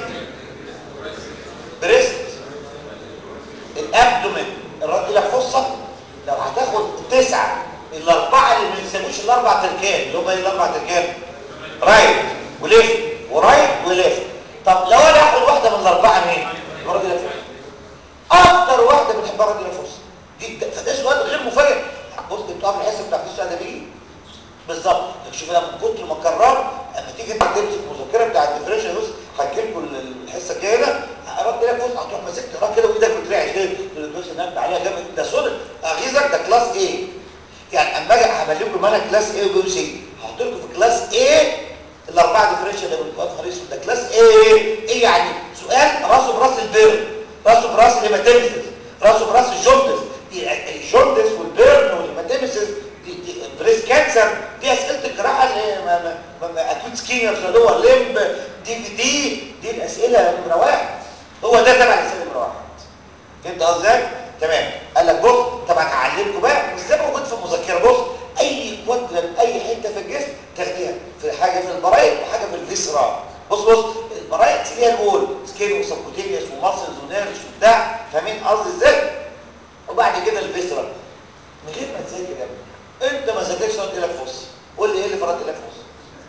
بريست الابدومين الراجل الى فصه لو هتاخد تسعه الاربعه اللي ما يسموش الاربع تركان اللي هم ايه الاربع تركان رايت وليفت ورايت وليفت طب لو انا هاخد واحده من الاربعه مين الراجل الى فصه اكتر واحده بنحبها الراجل الى فصه جدا فده سؤال غير مفاجئ بص انتوا عامل الحساب بتاع السؤال ده بيجي بالظبط شوف انا من كتر ما كررت اما تيجي انت تمسك المذكره بتاع الديفرنشال بص هتجي لكم الحصه الجايه هنا رد لك فوق هتروح ماسك تقرا كده وايدك بترعش كده الدوس هناك عليها جامد ده صدق اغيظك ده كلاس ايه يعني اما اجي هعمل لكم انا كلاس ايه وبي سي هحط لكم في كلاس ايه الاربعه ديفرنشال اللي بتبقى في اسود ده كلاس ايه ايه يعني سؤال راسه براس البيرن راسه براس الهيماتيمسيس راسه براس الجوندس الجوندس والبيرن والهيماتيمسيس دي دي بريس كانسر دي اسئله الجراحه اللي اكيد سكينر اللي هو ليمب دي في دي دي الاسئله نمره واحد هو ده تبع الاسئله نمره واحد فهمت قصدي تمام قال لك بص طبعا هعلمكم بقى مش زي ما موجود في المذكره بص اي كوادرن اي حته في الجسم تاخديها في حاجه في البرايت وحاجه في الفيسرا بص بص البرايت ليها الاول سكين وسبكوتينيوس وماسلز ونيرفز وبتاع فاهمين قصدي ازاي وبعد كده الفيسرا من غير ما تذاكر يا ابني انت ما ذاكرتش رد لك فص قول لي ايه اللي في رد لك فص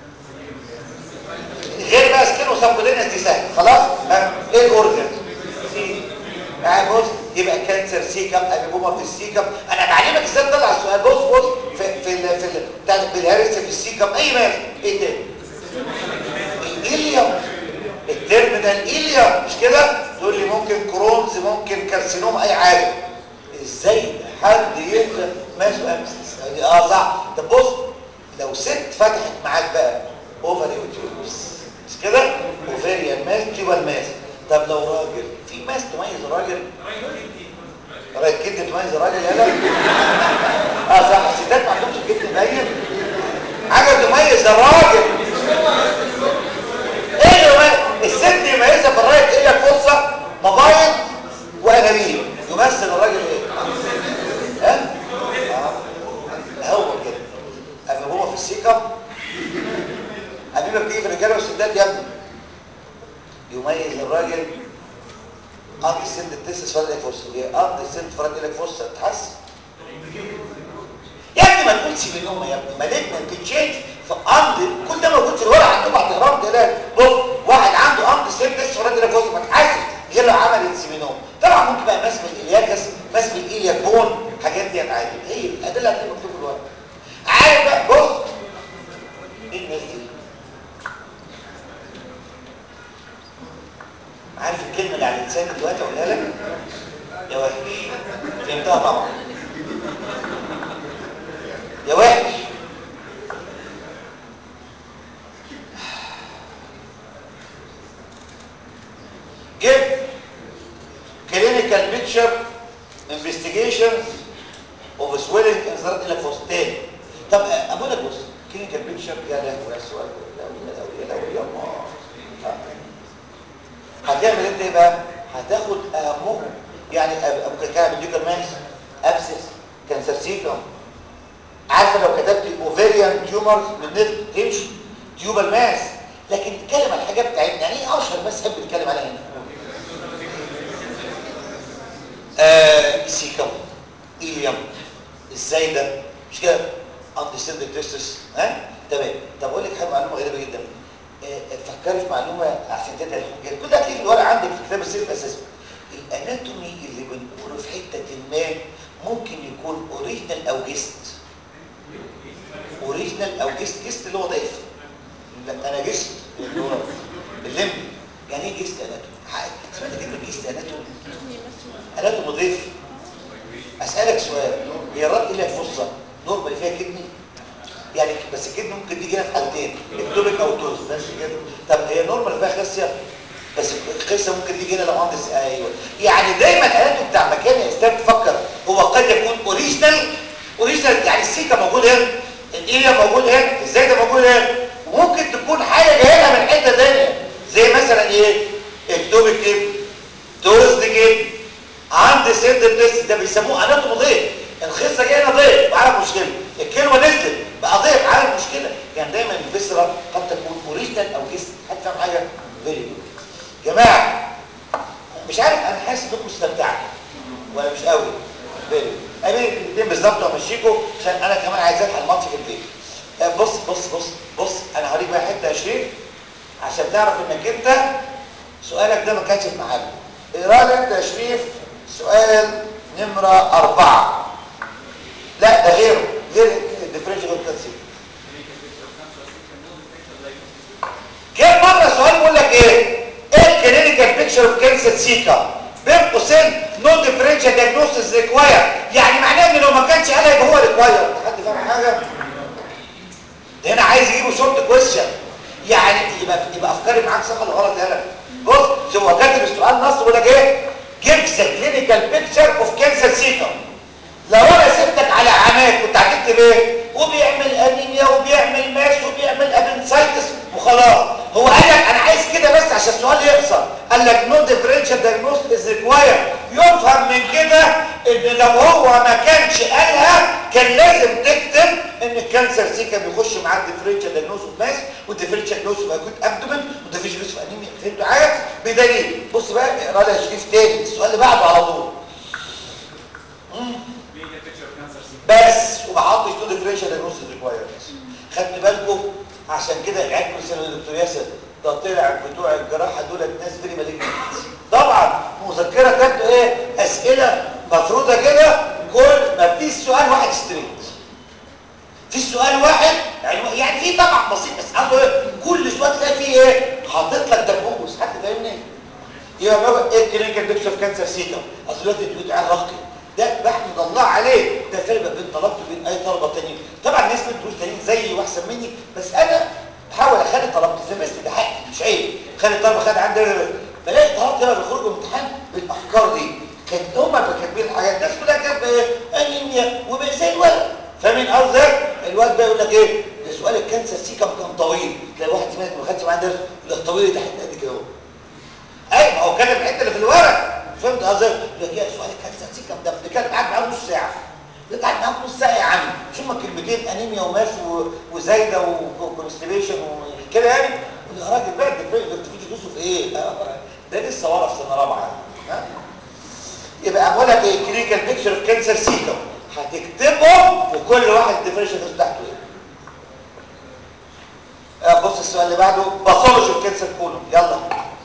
غير بقى سكين وسبكوتينيوس دي سهل خلاص ها ايه الاورجن سي يعني بص يبقى كانسر سيكم اميبوما في السيكم انا بعلمك ازاي تطلع السؤال بص بص في في ال في ال بتاع بالهرس في السيكم اي مال ايه ده الاليوم الترم ده الاليوم مش كده تقول لي ممكن كرونز ممكن كارسينوم اي حاجه ازاي حد يفهم ماشي امسس اه صح طب بص لو ست فتحت معاك بقى اوفر يوتيوبس مش كده اوفيريان ماس تيوبال ماس طب لو راجل في ماس تميز الراجل رايت كده تميز الراجل يلا اه صح الستات ما عندهمش الجد مبين حاجه تميز الراجل ايه اللي الست يميزها في الرايت ايه فرصه مبايض وانابيب يمثل الراجل ايه ها آه. هو كده اما هو في السيكم حبيبه بتيجي في الرجاله والستات يا ابني يميز الراجل قضي السن التسس فرد لك فرصه هي قضي السن فرد لك فرصه تحس يا ابني ما تقولش بالنوم يا ابني مالتنا بتشينج فقضي كل ده موجود في الورقه عندكم على التهران ده بص واحد عنده قضي السن التسس فرد لك فرصه ما تحسش غير لو عمل السيمينوم طبعا ممكن بقى مسم الالياكس مسم الالياك بون حاجات دي عادي هي الادله هتلاقي مكتوب في الورقه عارف بقى بص ايه الناس دي عارف الكلمة اللي على لساني دلوقتي اقولها لك يا وحش فهمتها طبعا يا وحش كلينيكال بيكتشر انفستيجيشن اوف سويلنج انذارات الى فستان طب اقول لك بص كلينيكال بيكتشر يا لهوي يا سؤال يا لهوي يا لهوي يا لهوي هتعمل انت ايه بقى هتاخد اهمهم يعني ممكن كان بديك الماس ابسس كانسر سيكم عارفه لو كتبت اوفيريان تيومرز من النت تمشي تيوبال ماس لكن نتكلم على الحاجات بتاعتنا يعني ايه اشهر ماس تحب نتكلم عليها هنا آه سيكم ايليوم ازاي ده مش كده اندستند تيستس ها تمام طب اقول لك حاجه معلومه غريبه جدا آه فكري في معلومه عشان تدعي الحاجات كل ده هتلاقيه في الورق عندك في كتاب السيلف اسسمنت الاناتومي اللي بنقوله في حته ما ممكن يكون اوريجينال او جيست اوريجينال او جيست جيست اللي هو ضيف لا انا جيست اللي هو الليمبي يعني ايه جيست اناتومي سمعت كلمه جيست اناتومي اناتومي ضيف اسالك سؤال هي الرد الى الفرصه نورمال فيها كدني يعني بس الكدني ممكن تيجي هنا في حالتين اكتوبيك او توز بس كده طب هي نورمال فيها خصيه بس الخصيه ممكن تيجي هنا لو مهندس ايوه يعني دايما الاناتومي بتاع مكان يا استاذ تفكر هو قد يكون اوريجينال اوريجينال يعني السيكا موجود هنا الايليا موجود هنا ازاي ده موجود هنا وممكن تكون حاجه جايه لها من حته ثانيه زي مثلا ايه اكتوبيك كده توز كده عند سيد الدس ده بيسموه اناتومي ضيف الخصه جايه هنا ضيف على مشكله الكلمه نزلت بقى ضيف على مشكله يعني دايما الفسره قد تكون اوريجينال او جسم حد فاهم حاجه فيري جود جماعه مش عارف انا حاسس انكم استمتعتوا ولا مش قوي فيري امين الاثنين بالظبط وامشيكم عشان انا كمان عايز الحق الماتش في البيت بص بص بص بص انا هوريك بقى حته 20 عشان تعرف انك انت سؤالك ده ما كانش في محله اقرا لي انت يا شريف سؤال نمرة أربعة لا ده غيره غير الديفرنشال كالسيوم كم مرة سؤال بيقول لك ايه ايه الكلينيكال بيكتشر اوف كانسر سيكا بين قوسين نو ديفرنشال دايجنوستس ريكواير يعني معناه ان لو ما كانش قالها يبقى هو ريكواير حد فاهم حاجة ده هنا عايز يجيبه شورت كويشن يعني يبقى يبقى افكاري معاك صح ولا غلط يا بص هو كاتب السؤال نص بيقول لك ايه gives a clinical picture of cancer seeker لو انا سبتك على عماد كنت هتكتب ايه وبيعمل انيميا وبيعمل ماس وبيعمل ابنسايتس وخلاص هو قال لك انا عايز كده بس عشان السؤال يقصر قال لك نو ديفرنشال diagnosis از ريكوايرد يفهم من كده ان لو هو ما كانش قالها كان لازم تكتب ان الكانسر سيكا بيخش معاه الديفرنشال دايجنوز اوف ماس والديفرنشال دايجنوز اوف اكوت ابدومن والديفرنشال دايجنوز اوف انيميا فهمتوا حاجه بدليل بص بقى اقرا لي يا شريف تاني السؤال اللي بعده على طول بس وما حطش تو ديفرنشال دايجنوز ريكوايرد خدت بالكم عشان كده عيبكم سنه دكتور ياسر ده طلع بتوع الجراحه دول ناس فيري مالجنت طبعا مذكره كاتبه ايه اسئله مفروضه كده كل ما فيش سؤال واحد ستريت في سؤال واحد يعني يعني في طبعا بسيط بس قصده ايه كل سؤال تلاقي فيه ايه حاطط لك دبوس حد فاهمني يبقى بقى ايه الكلينيكال بيكتشر في كانسر سيكا اصل دلوقتي انتوا تعال رقي ده بحمد الله عليه ده فرق بين طلبته وبين اي طلبه تانيين طبعا الناس بتدرس تانيين زيي واحسن مني بس انا بحاول اخلي طلبتي زي بس ده حقي مش عيب خلي الطلبه خد عندي بلاقي طلبتي لما بيخرجوا من الامتحان بالافكار دي كانت هم كاتبين الحاجات الناس كلها كاتبه ايه انيميا وبقى زي الولد فاهمين قصدي الواد بقى يقول لك ايه ده سؤال الكانسر سيكا كان طويل تلاقي واحد زميلك ما خدش معاه درس يقول لك طويل ده حته قد كده اهو اي ما هو كاتب الحته اللي في الورق فهمت قصدي يقول لك ايه سؤال الكانسر سيكا ده بتتكلم قاعد معاه نص ساعه قاعد معاه نص ساعه يا عم شو ما كلمتين انيميا وماس وزايده وكونستيبيشن وكده يعني يا راجل بقى ده تيجي تدوسه في ايه ده لسه ورا في سنه رابعه ها يبقى اقول لك ايه كلينيكال بيكتشر اوف كانسر سيكا هتكتبه وكل واحد الديفرنشال بتاعته ايه بص السؤال اللي بعده باثولوجي اوف كانسر كولون يلا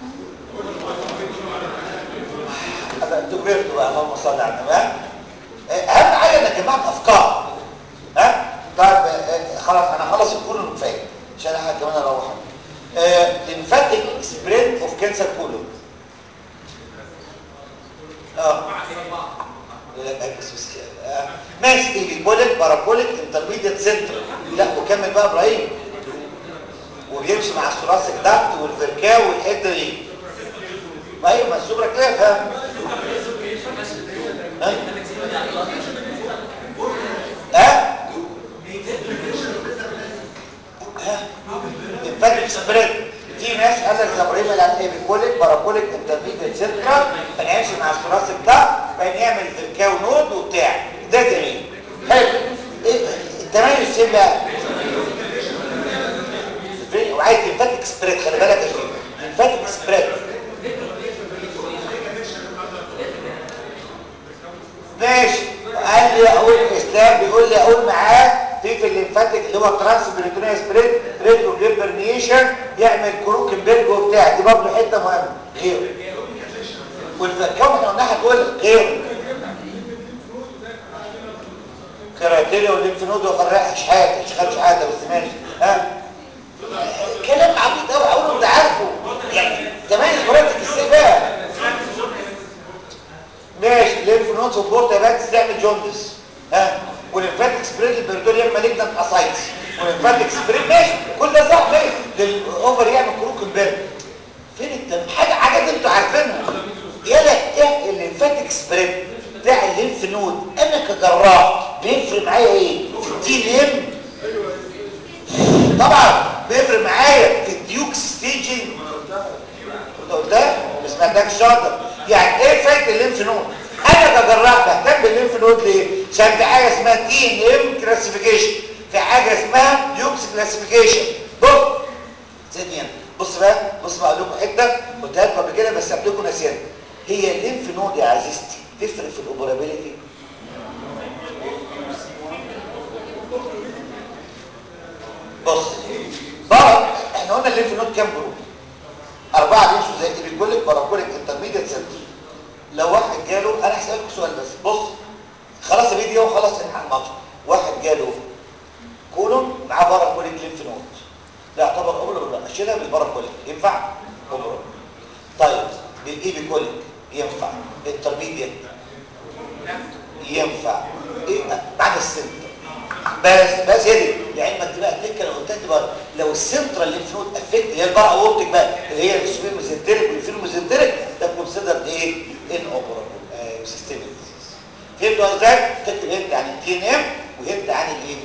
انتوا كبرتوا بقى اللهم صل على النبي اهم حاجه انك جمعت افكار ها طيب خلاص انا خلص الكولون وكفايه عشان انا كمان اروح ليمفاتيك سبريد اوف كانسر كولون اه ماشي ايه بوليك بارابوليك انترميديت سنتر لا وكمل بقى ابراهيم وبيمشي مع الثوراسيك داكت والفركاو والحته دي ما هي ما السوبرا كليف ها على الايبيكوليك باراكوليك انترميديت سنترال فنمشي مع الثوراسيك ده فنعمل فيركاو نود وبتاع ده جميل حلو إيه التميز فين بقى فين وعايز ليمفاتيك سبريد خلي بالك يا شيخ ليمفاتيك سبريد ماشي قال لي اقول اسلام بيقول لي اقول معاه في في الليمفاتيك اللي هو ترانس بريتونيا سبريد ريترو برنيشن يعمل كروكنبرج وبتاع دي برضه حته مهمه غير والفكاو احنا قلناها هتقول غير كراتيريا والليمف نود وفرقها شحاته اشغال شحاته بس ماشي ها كلام عبيط قوي اقوله انت عارفه يعني تميز مراتك ازاي بقى ماشي ليمف نودز وبورت يا بات تعمل جوندس ها والليمفاتيك سبريد البريتوريال مالجنت اسايتس والليمفاتيك سبريد ماشي كل ده صح ماشي الاوفر يعمل كروكنبرج فين التم حاجه حاجات انتوا عارفينها يلا ايه الليمفاتيك سبريد بتاع الليمف نود انا كجراح بيفرق معايا ايه في التي ام طبعا بيفرق معايا في الديوك ستيجنج انت قلتها ما سمعتكش شاطر يعني ايه فايده الليمف نود انا كجراح بهتم بالليمف نود ليه عشان في حاجه اسمها تي ان ام كلاسيفيكيشن في حاجه اسمها ديوكس كلاسيفيكيشن بص ثانيا بص بقى بص بقى لكم حته قلتها لكم قبل كده بس قبلكم نسيان هي الليمف نود يا عزيزتي تفرق في الاوبرابيلتي بص ضرب احنا قلنا الليمف نود كام جروب اربعه بيمشوا زي ايبيكوليك باراكوليك انترميديت سنتر لو واحد جاله انا هسالك سؤال بس بص خلاص الفيديو وخلاص انحى الماتش واحد جاله كولون معاه باراكوليك ليمف نود ده يعتبر اوبرا ولا لا اشيلها بالباراكوليك ينفع اوبرا طيب بالايبيكوليك ينفع الانترميديت ينفع ايه بعد السنتر بس بس هي دي لعلمك دي بقى التكه لو قلتها بقى لو السنترال ليمف نود افكت اللي هي البارا اورتيك بقى اللي هي السوبر ميزنتريك والفيلو ميزنتريك ده كونسيدر ايه ان اوبرابل سيستميك فهمتوا ازاي تكتب هنت عن التي ان ام وهنت عن الايه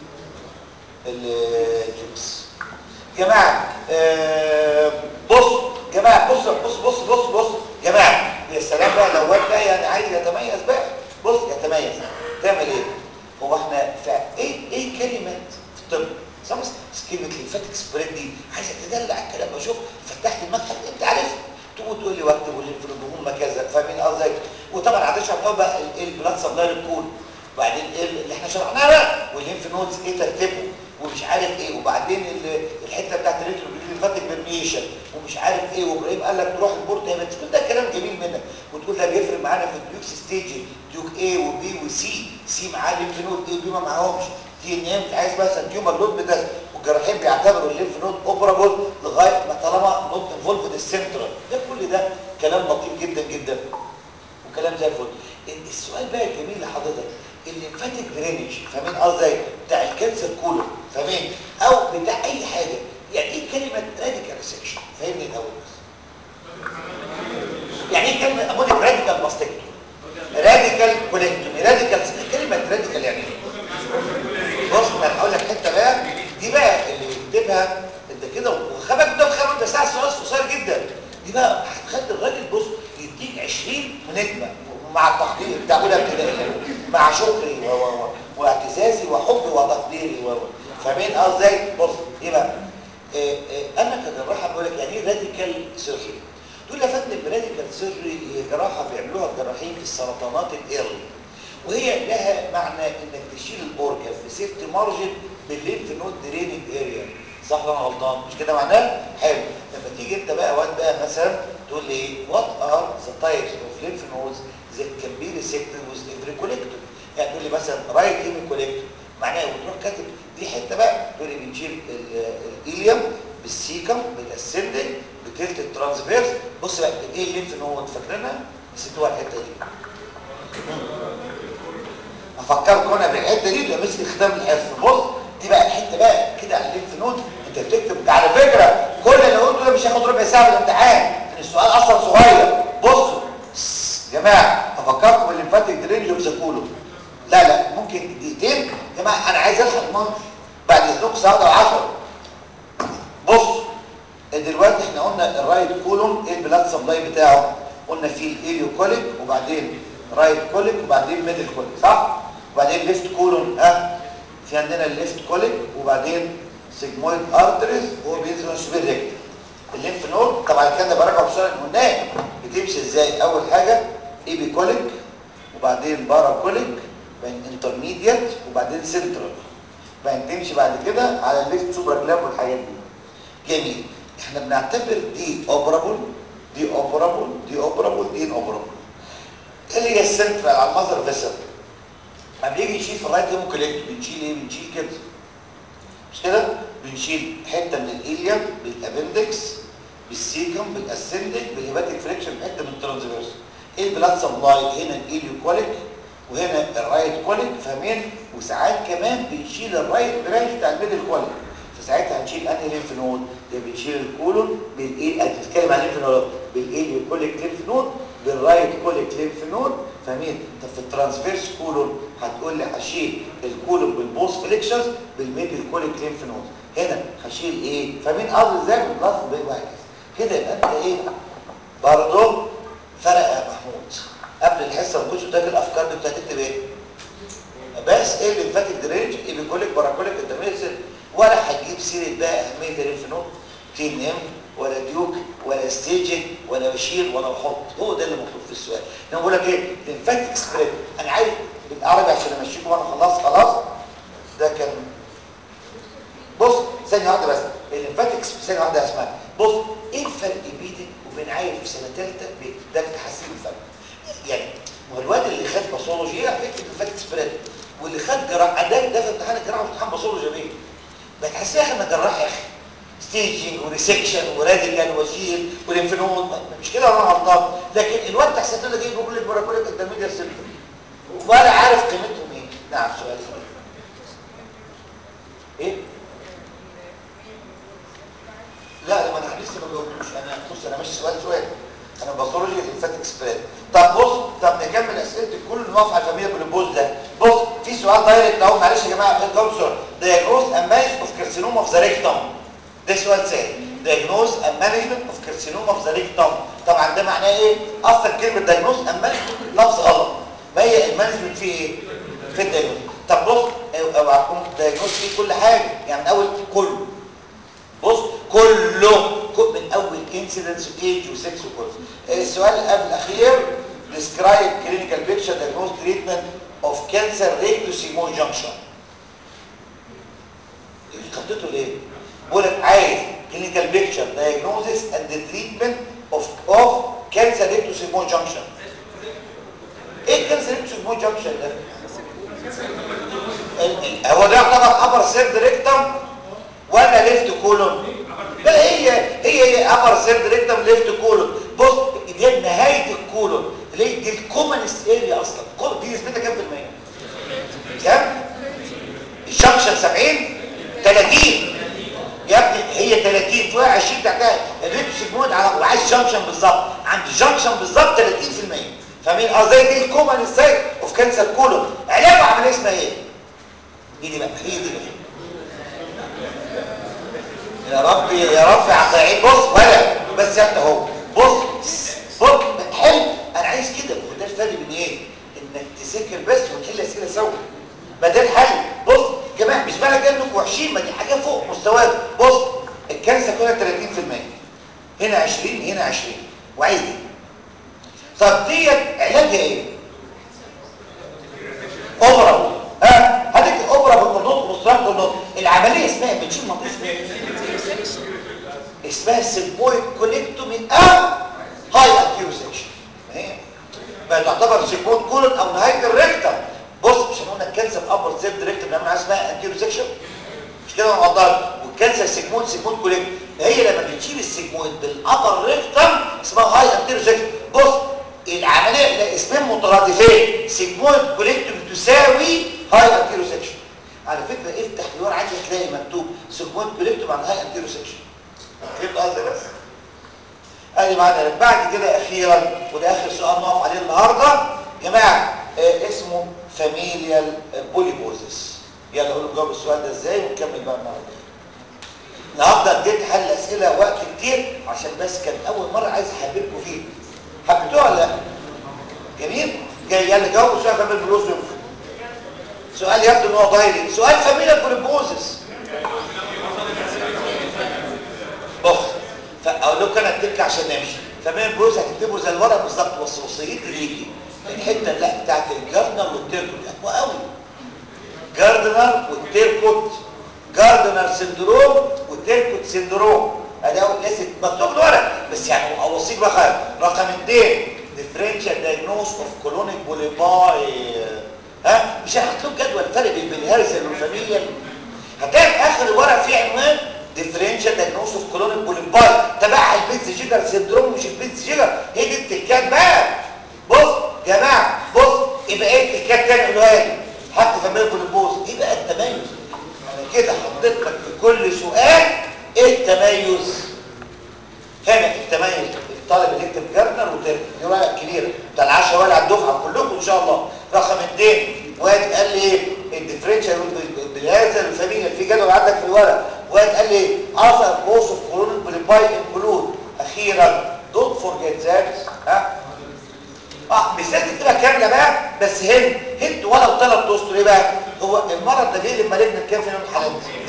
الجوكس جماعه آه بص جماعه بص بص بص بص بص جماعه يا سلام بقى لو واد بقى يعني عايز يتميز بقى بص يتميز تعمل ايه هو احنا ايه ايه كلمه في الطب سمس كلمه ليمفاتيك سبريد دي عايزه تدلع الكلام بشوف فتحت المكتب انت عارف تقول تقول لي واكتب والليمفنود هم كذا فاهمين قصدي وطبعا هتشرح الاول بقى البلاد سبلاي الكول وبعدين ايه اللي احنا شرحناه بقى والليمف نودز ايه ترتيبهم ومش عارف ايه وبعدين الحته بتاعت الريترو ليمفاتيك برميشن ومش عارف ايه وابراهيم قال لك تروح البورت هي كل ده كلام جميل منك وتقول ده بيفرق معانا في الديوكس ستيج ديوك ايه وبي وسي سي معاه ليمف نود ايه بي ما معاهمش تي ان ام عايز مثلا تيومر نود بتاع والجراحين بيعتبروا الليمف نود اوبرابل لغايه ما طالما نوت انفولفد السنترال ده كل ده كلام لطيف جدا جدا وكلام زي الفل السؤال بقى الجميل لحضرتك الليمفاتيك درينج فاهمين قصدي بتاع الكانسر كولون فاهمين او بتاع اي حاجه يعني ايه كلمه راديكال سيكشن فاهمني الاول بس يعني ايه كلمه اقول لك راديكال باستكتومي راديكال كوليكتومي راديكال كلمه راديكال يعني ايه بص انا هقول لك حته بقى دي بقى اللي يكتبها انت كده وخبك ده خبك ده ساعه سؤال قصير جدا دي بقى هتخلي الراجل بص يديك 20 نجمه مع التقدير بتاع اولى ابتدائي مع شكري و و واعتزازي وحبي وتقديري و فاهمين قصدي بص ايه بقى إيه إيه انا كجراحه بقول لك يعني ايه راديكال سيرجري تقول يا فندم راديكال سيرجري هي جراحه بيعملوها الجراحين في السرطانات الايرلي وهي لها معنى انك تشيل الاورجن بسيفت مارجن بالليمف نود دريننج اريا صح ولا انا غلطان مش كده معناه حلو لما تيجي انت بقى واد بقى مثلا تقول لي وات ار ذا تايبس اوف ليمف نودز that can be resected with every collector يعني تقول لي مثلا رايت هيمي كوليكتور معناه وتروح كاتب دي حته بقى تقول لي بنشيل الايليوم بالسيكم بالاسندنج بتلت الترانسفيرس بص بقى ايه الليمف نود فاكرينها نسيتوها الحته دي افكركم انا بالحته دي تبقى ماسك ختام الحفظ بص دي بقى الحته بقى كده على الليمف نود انت بتكتب على فكره كل اللي قلته ده مش هياخد ربع ساعه في الامتحان لان السؤال اصلا صغير بصوا يا جماعه افكركم بالليمفاتيك درينج اوف ذا كولون لا لا ممكن دقيقتين يا جماعه انا عايز الحق الماتش بعد اذنكم ساعه و10 بص دلوقتي احنا قلنا الرايت كولوم ايه البلاد سبلاي بتاعه قلنا فيه الاليو كوليك وبعدين رايت كوليك وبعدين ميدل كوليك صح وبعدين ليفت كولوم ها في عندنا الليفت كوليك وبعدين سيجمويد ارتريز وهو بينزل من السوبر ريكت الليمف نود طبعا كده براجع بسرعه قلناه بتمشي ازاي اول حاجه ايبي كوليك وبعدين بارا كوليك بعدين انترميديت وبعدين سنترال بعدين تمشي بعد كده على الليفت سوبر كلاب والحاجات دي جميل احنا بنعتبر دي اوبرابل دي اوبرابل دي اوبرابل دي اوبرابل اللي هي السنترال على المذر فيسل لما بيجي نشيل في الرايت هيموكوليكت بنشيل ايه بنشيل كده مش كده بنشيل حته من الاليم بالابندكس بالسيكم بالاسندك بالهيباتيك فريكشن حته من الترانسفيرس ايه البلاد سبلاي هنا الاليو كوليك وهنا الرايت كوليك فاهمين وساعات كمان بنشيل الرايت برانش بتاع الميدل كوليك فساعتها هنشيل انهي ليمف نود ده بنشيل الكولون بالايه هتتكلم عن الليمف نود بالاليو كوليك ليمف نود بالرايت كوليك ليمف نود فاهمين طب في الترانسفيرس كولون هتقول لي هشيل الكولون بالبوست فليكشرز بالميدل كوليك ليمف نود هنا هشيل ايه فاهمين قصدي ازاي بالبلس وهكذا كده يبقى انت ايه برضه فرق يا محمود قبل الحصه ما كنتش قلت لك الافكار دي هتكتب ايه بس ايه اللي فاتك درينج ايه بيقول لك باراكوليك انترميديت ولا هتجيب سيره بقى اهميه الليمفنود تي ان ام ولا ديوك ولا ستيجن ولا بشير ولا حط هو ده اللي مطلوب في السؤال انا بقول لك ايه ليمفاتيك سبريد انا عايز بالعربي عشان امشيكم وانا خلاص خلاص ده كان بص ثانيه واحده بس الليمفاتيك ثانيه واحده يا اسماء بص ايه الفرق بينك وبين عيل في سنه ثالثه ده تحسين الفرق يعني ما هو الواد اللي خد باثولوجي يعرف يكتب ليمفاتيك سبريد واللي خد جراحه ده ده في امتحان الجراحه وامتحان باثولوجي بيه ما تحس يا اخي انك جراح يا اخي ستيجنج وريسكشن وراديكال وشيل وليمفنود مش كده ولا انا غلطان لكن الواد تحسن ده جاي بيقول لك باراكوليك انترميديت سيمبتوم ولا عارف قيمتهم ايه نعم سؤال ايه لا لما انا لسه ما جاوبتوش انا بص انا ماشي سؤال سؤال انا باثولوجي ليمفاتيك سبريد طب بص طب نكمل اسئله الكل نقف على الفاميليا بالبوز ده بص في سؤال دايركت اهو معلش يا جماعه جاوب بسرعه دايجنوز اند مانجمنت اوف كارسينوما اوف ذا ريكتوم ده سؤال سهل دايجنوز اند مانجمنت اوف كارسينوما اوف ذا ريكتوم طبعا ده معناه ايه اصلا كلمه دايجنوز اند مانجمنت لفظ غلط ما هي المانجمنت فيه ايه في الدايجنوز طب بص اوعى تكون دايجنوز فيه كل حاجه يعني من اول كله بص كله من اول انسيدنس ايج وسكس وكله السؤال قبل الاخير describe clinical picture diagnosis treatment of cancer rectus junction خطته ليه بقول لك عايز clinical picture diagnosis and the treatment of of cancer rectus junction ايه cancer rectus junction ده هو ده يعتبر upper third rectum ولا ليفت كولون لا هي هي هي ابر سيرد ريكتم ليفت كولون بص دي نهايه الكولون ليه دي الكومنست اريا اصلا دي نسبتها كام في المية كام الجنكشن 70 30 يا ابني هي 30 فوق 20 تحتها الريتو سيجمويد على وعايز جنكشن بالظبط عند جنكشن بالظبط 30% فاهمين ازاي دي الكومنست سايت اوف كانسر كولون علاجه عمليه اسمها ايه هي دي بقى هي دي بقى يا ربي يا رب عقاعين بص ولا بس انت اهو بص بص حلو انا عايز كده وده الفرق بين ايه انك تذاكر بس وتحل اسئله سوا ما ده الحل بص يا جماعه مش معنى كده انكم وحشين ما دي حاجه فوق مستواكم بص الكانسر كلها 30% هنا 20 هنا 20 وعايز دي طب ديت علاجها ايه اوبرا ها هديك اوبرا بالنطق ومستراحه بالنطق العمليه اسمها بتشيل منطقه اسمها اسمها سيجمويد كوليكتومي او هاي انتيرو سيكشن بقى تعتبر سيجمويد كولون او نهايه الريكتم بص مش قلنا الكانسر ابر سيرد ريكتم بنعمل حاجه اسمها انتيرو سيكشن مش كده مقدر والكانسر سيجمويد سيجمويد كوليكتوم هي لما بتشيل السيجمويد بالابر ريكتم اسمها هاي انتيرو سيكشن بص العمليه ده اسمين مترادفين سيجمويد كوليكتومي تساوي هاي انتيرو سيكشن على فكره افتح الورق عندك تلاقي مكتوب سيجمويد كوليكتوم عن هاي انتيرو سيكشن فهمت قصدي بس ادي معانا بعد كده اخيرا وده اخر سؤال نقف عليه النهارده يا جماعه آه اسمه فاميليال بوليبوزيس يلا قولوا جاوب السؤال ده ازاي ونكمل بقى المره الجايه النهارده اديت حل اسئله وقت كتير عشان بس كان اول مره عايز احببكم فيه حبيتوها ولا لا جميل جاي يلا جاوبوا سؤال فاميليا بوليبوزس سؤال يبدو ان هو ضايري سؤال فاميليا بوليبوزس بص فاقول لكم انا التك عشان نمشي فاميليا بوليبوزس هتكتبوا زي الورق بالظبط بس وصيتي ليكي الحته اللي بتاعت الجاردنر والتيركوت اقوى قوي جاردنر والتيركوت جاردنر سندروم والتيركوت سندروم ادي اول لازم مكتوب الورق بس يعني اوصيك بقى خير رقم اثنين ديفرنشال دايجنوز اوف كولونيك بوليباي ها مش هحط لكم جدول فرق بين الهرزل والفاميليا هتلاقي في اخر الورق في عنوان ديفرنشال دايجنوز اوف كولونيك بوليباي تبعها البيتس جيجر سندروم مش البيتس جيجر هي دي التكات بقى بص يا جماعه بص يبقى ايه التكات تاني قولها لي حط فاميليا بوليبوز ايه بقى التميز انا كده حطيت لك في كل سؤال ايه التميز هنا التميز الطالب اللي يكتب جردنر وترك دي ورقه كبيره بتاع العشرة ولا على الدفعه كلكم ان شاء الله رقم اثنين واحد قال لي ايه الديفرنشال بالهذا الفاميليا في جدول عندك في الورق واحد قال لي ايه اثر كوز اوف كولون بوليباي انكلود اخيرا دونت فورجيت ذات ها اه مش لازم تبقى كامله بقى بس هند هند ولو طلب دوستو ايه بقى هو المرض ده غير المالجنا كام في الحالات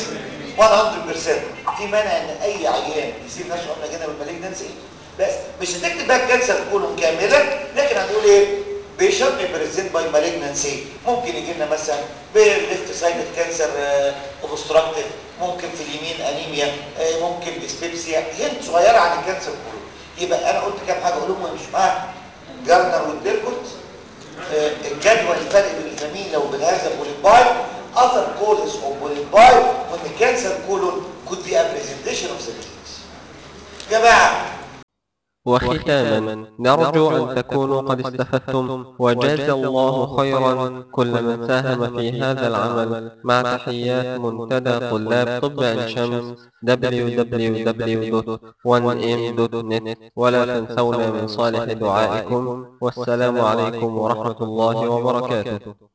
100% في مانع ان اي عيان يسيب نفسه قبل جنب المالجنسي بس مش هتكتب بقى كانسر كولون كاملا لكن هنقول ايه بيشنت بريزنت باي مالجنسي ممكن يجي لنا مثلا بالليفت سايد كانسر اوبستراكتيف ممكن في اليمين انيميا آه، ممكن ديسبيبسيا هنت صغيره عن الكانسر كولون يبقى انا قلت كام حاجه اقولهم مش معاها جاردنر والديركوت آه، الجدول الفرق بين الفاميليا وبالهذا بوليباي other causes of polypi when the cancer colon could be a presentation of the disease. جماعة وختاما نرجو أن تكونوا قد استفدتم وجاز الله خيرا كل من ساهم في هذا العمل مع تحيات منتدى طلاب طب عين شمس www.1m.net ولا تنسونا من صالح دعائكم والسلام عليكم ورحمة الله وبركاته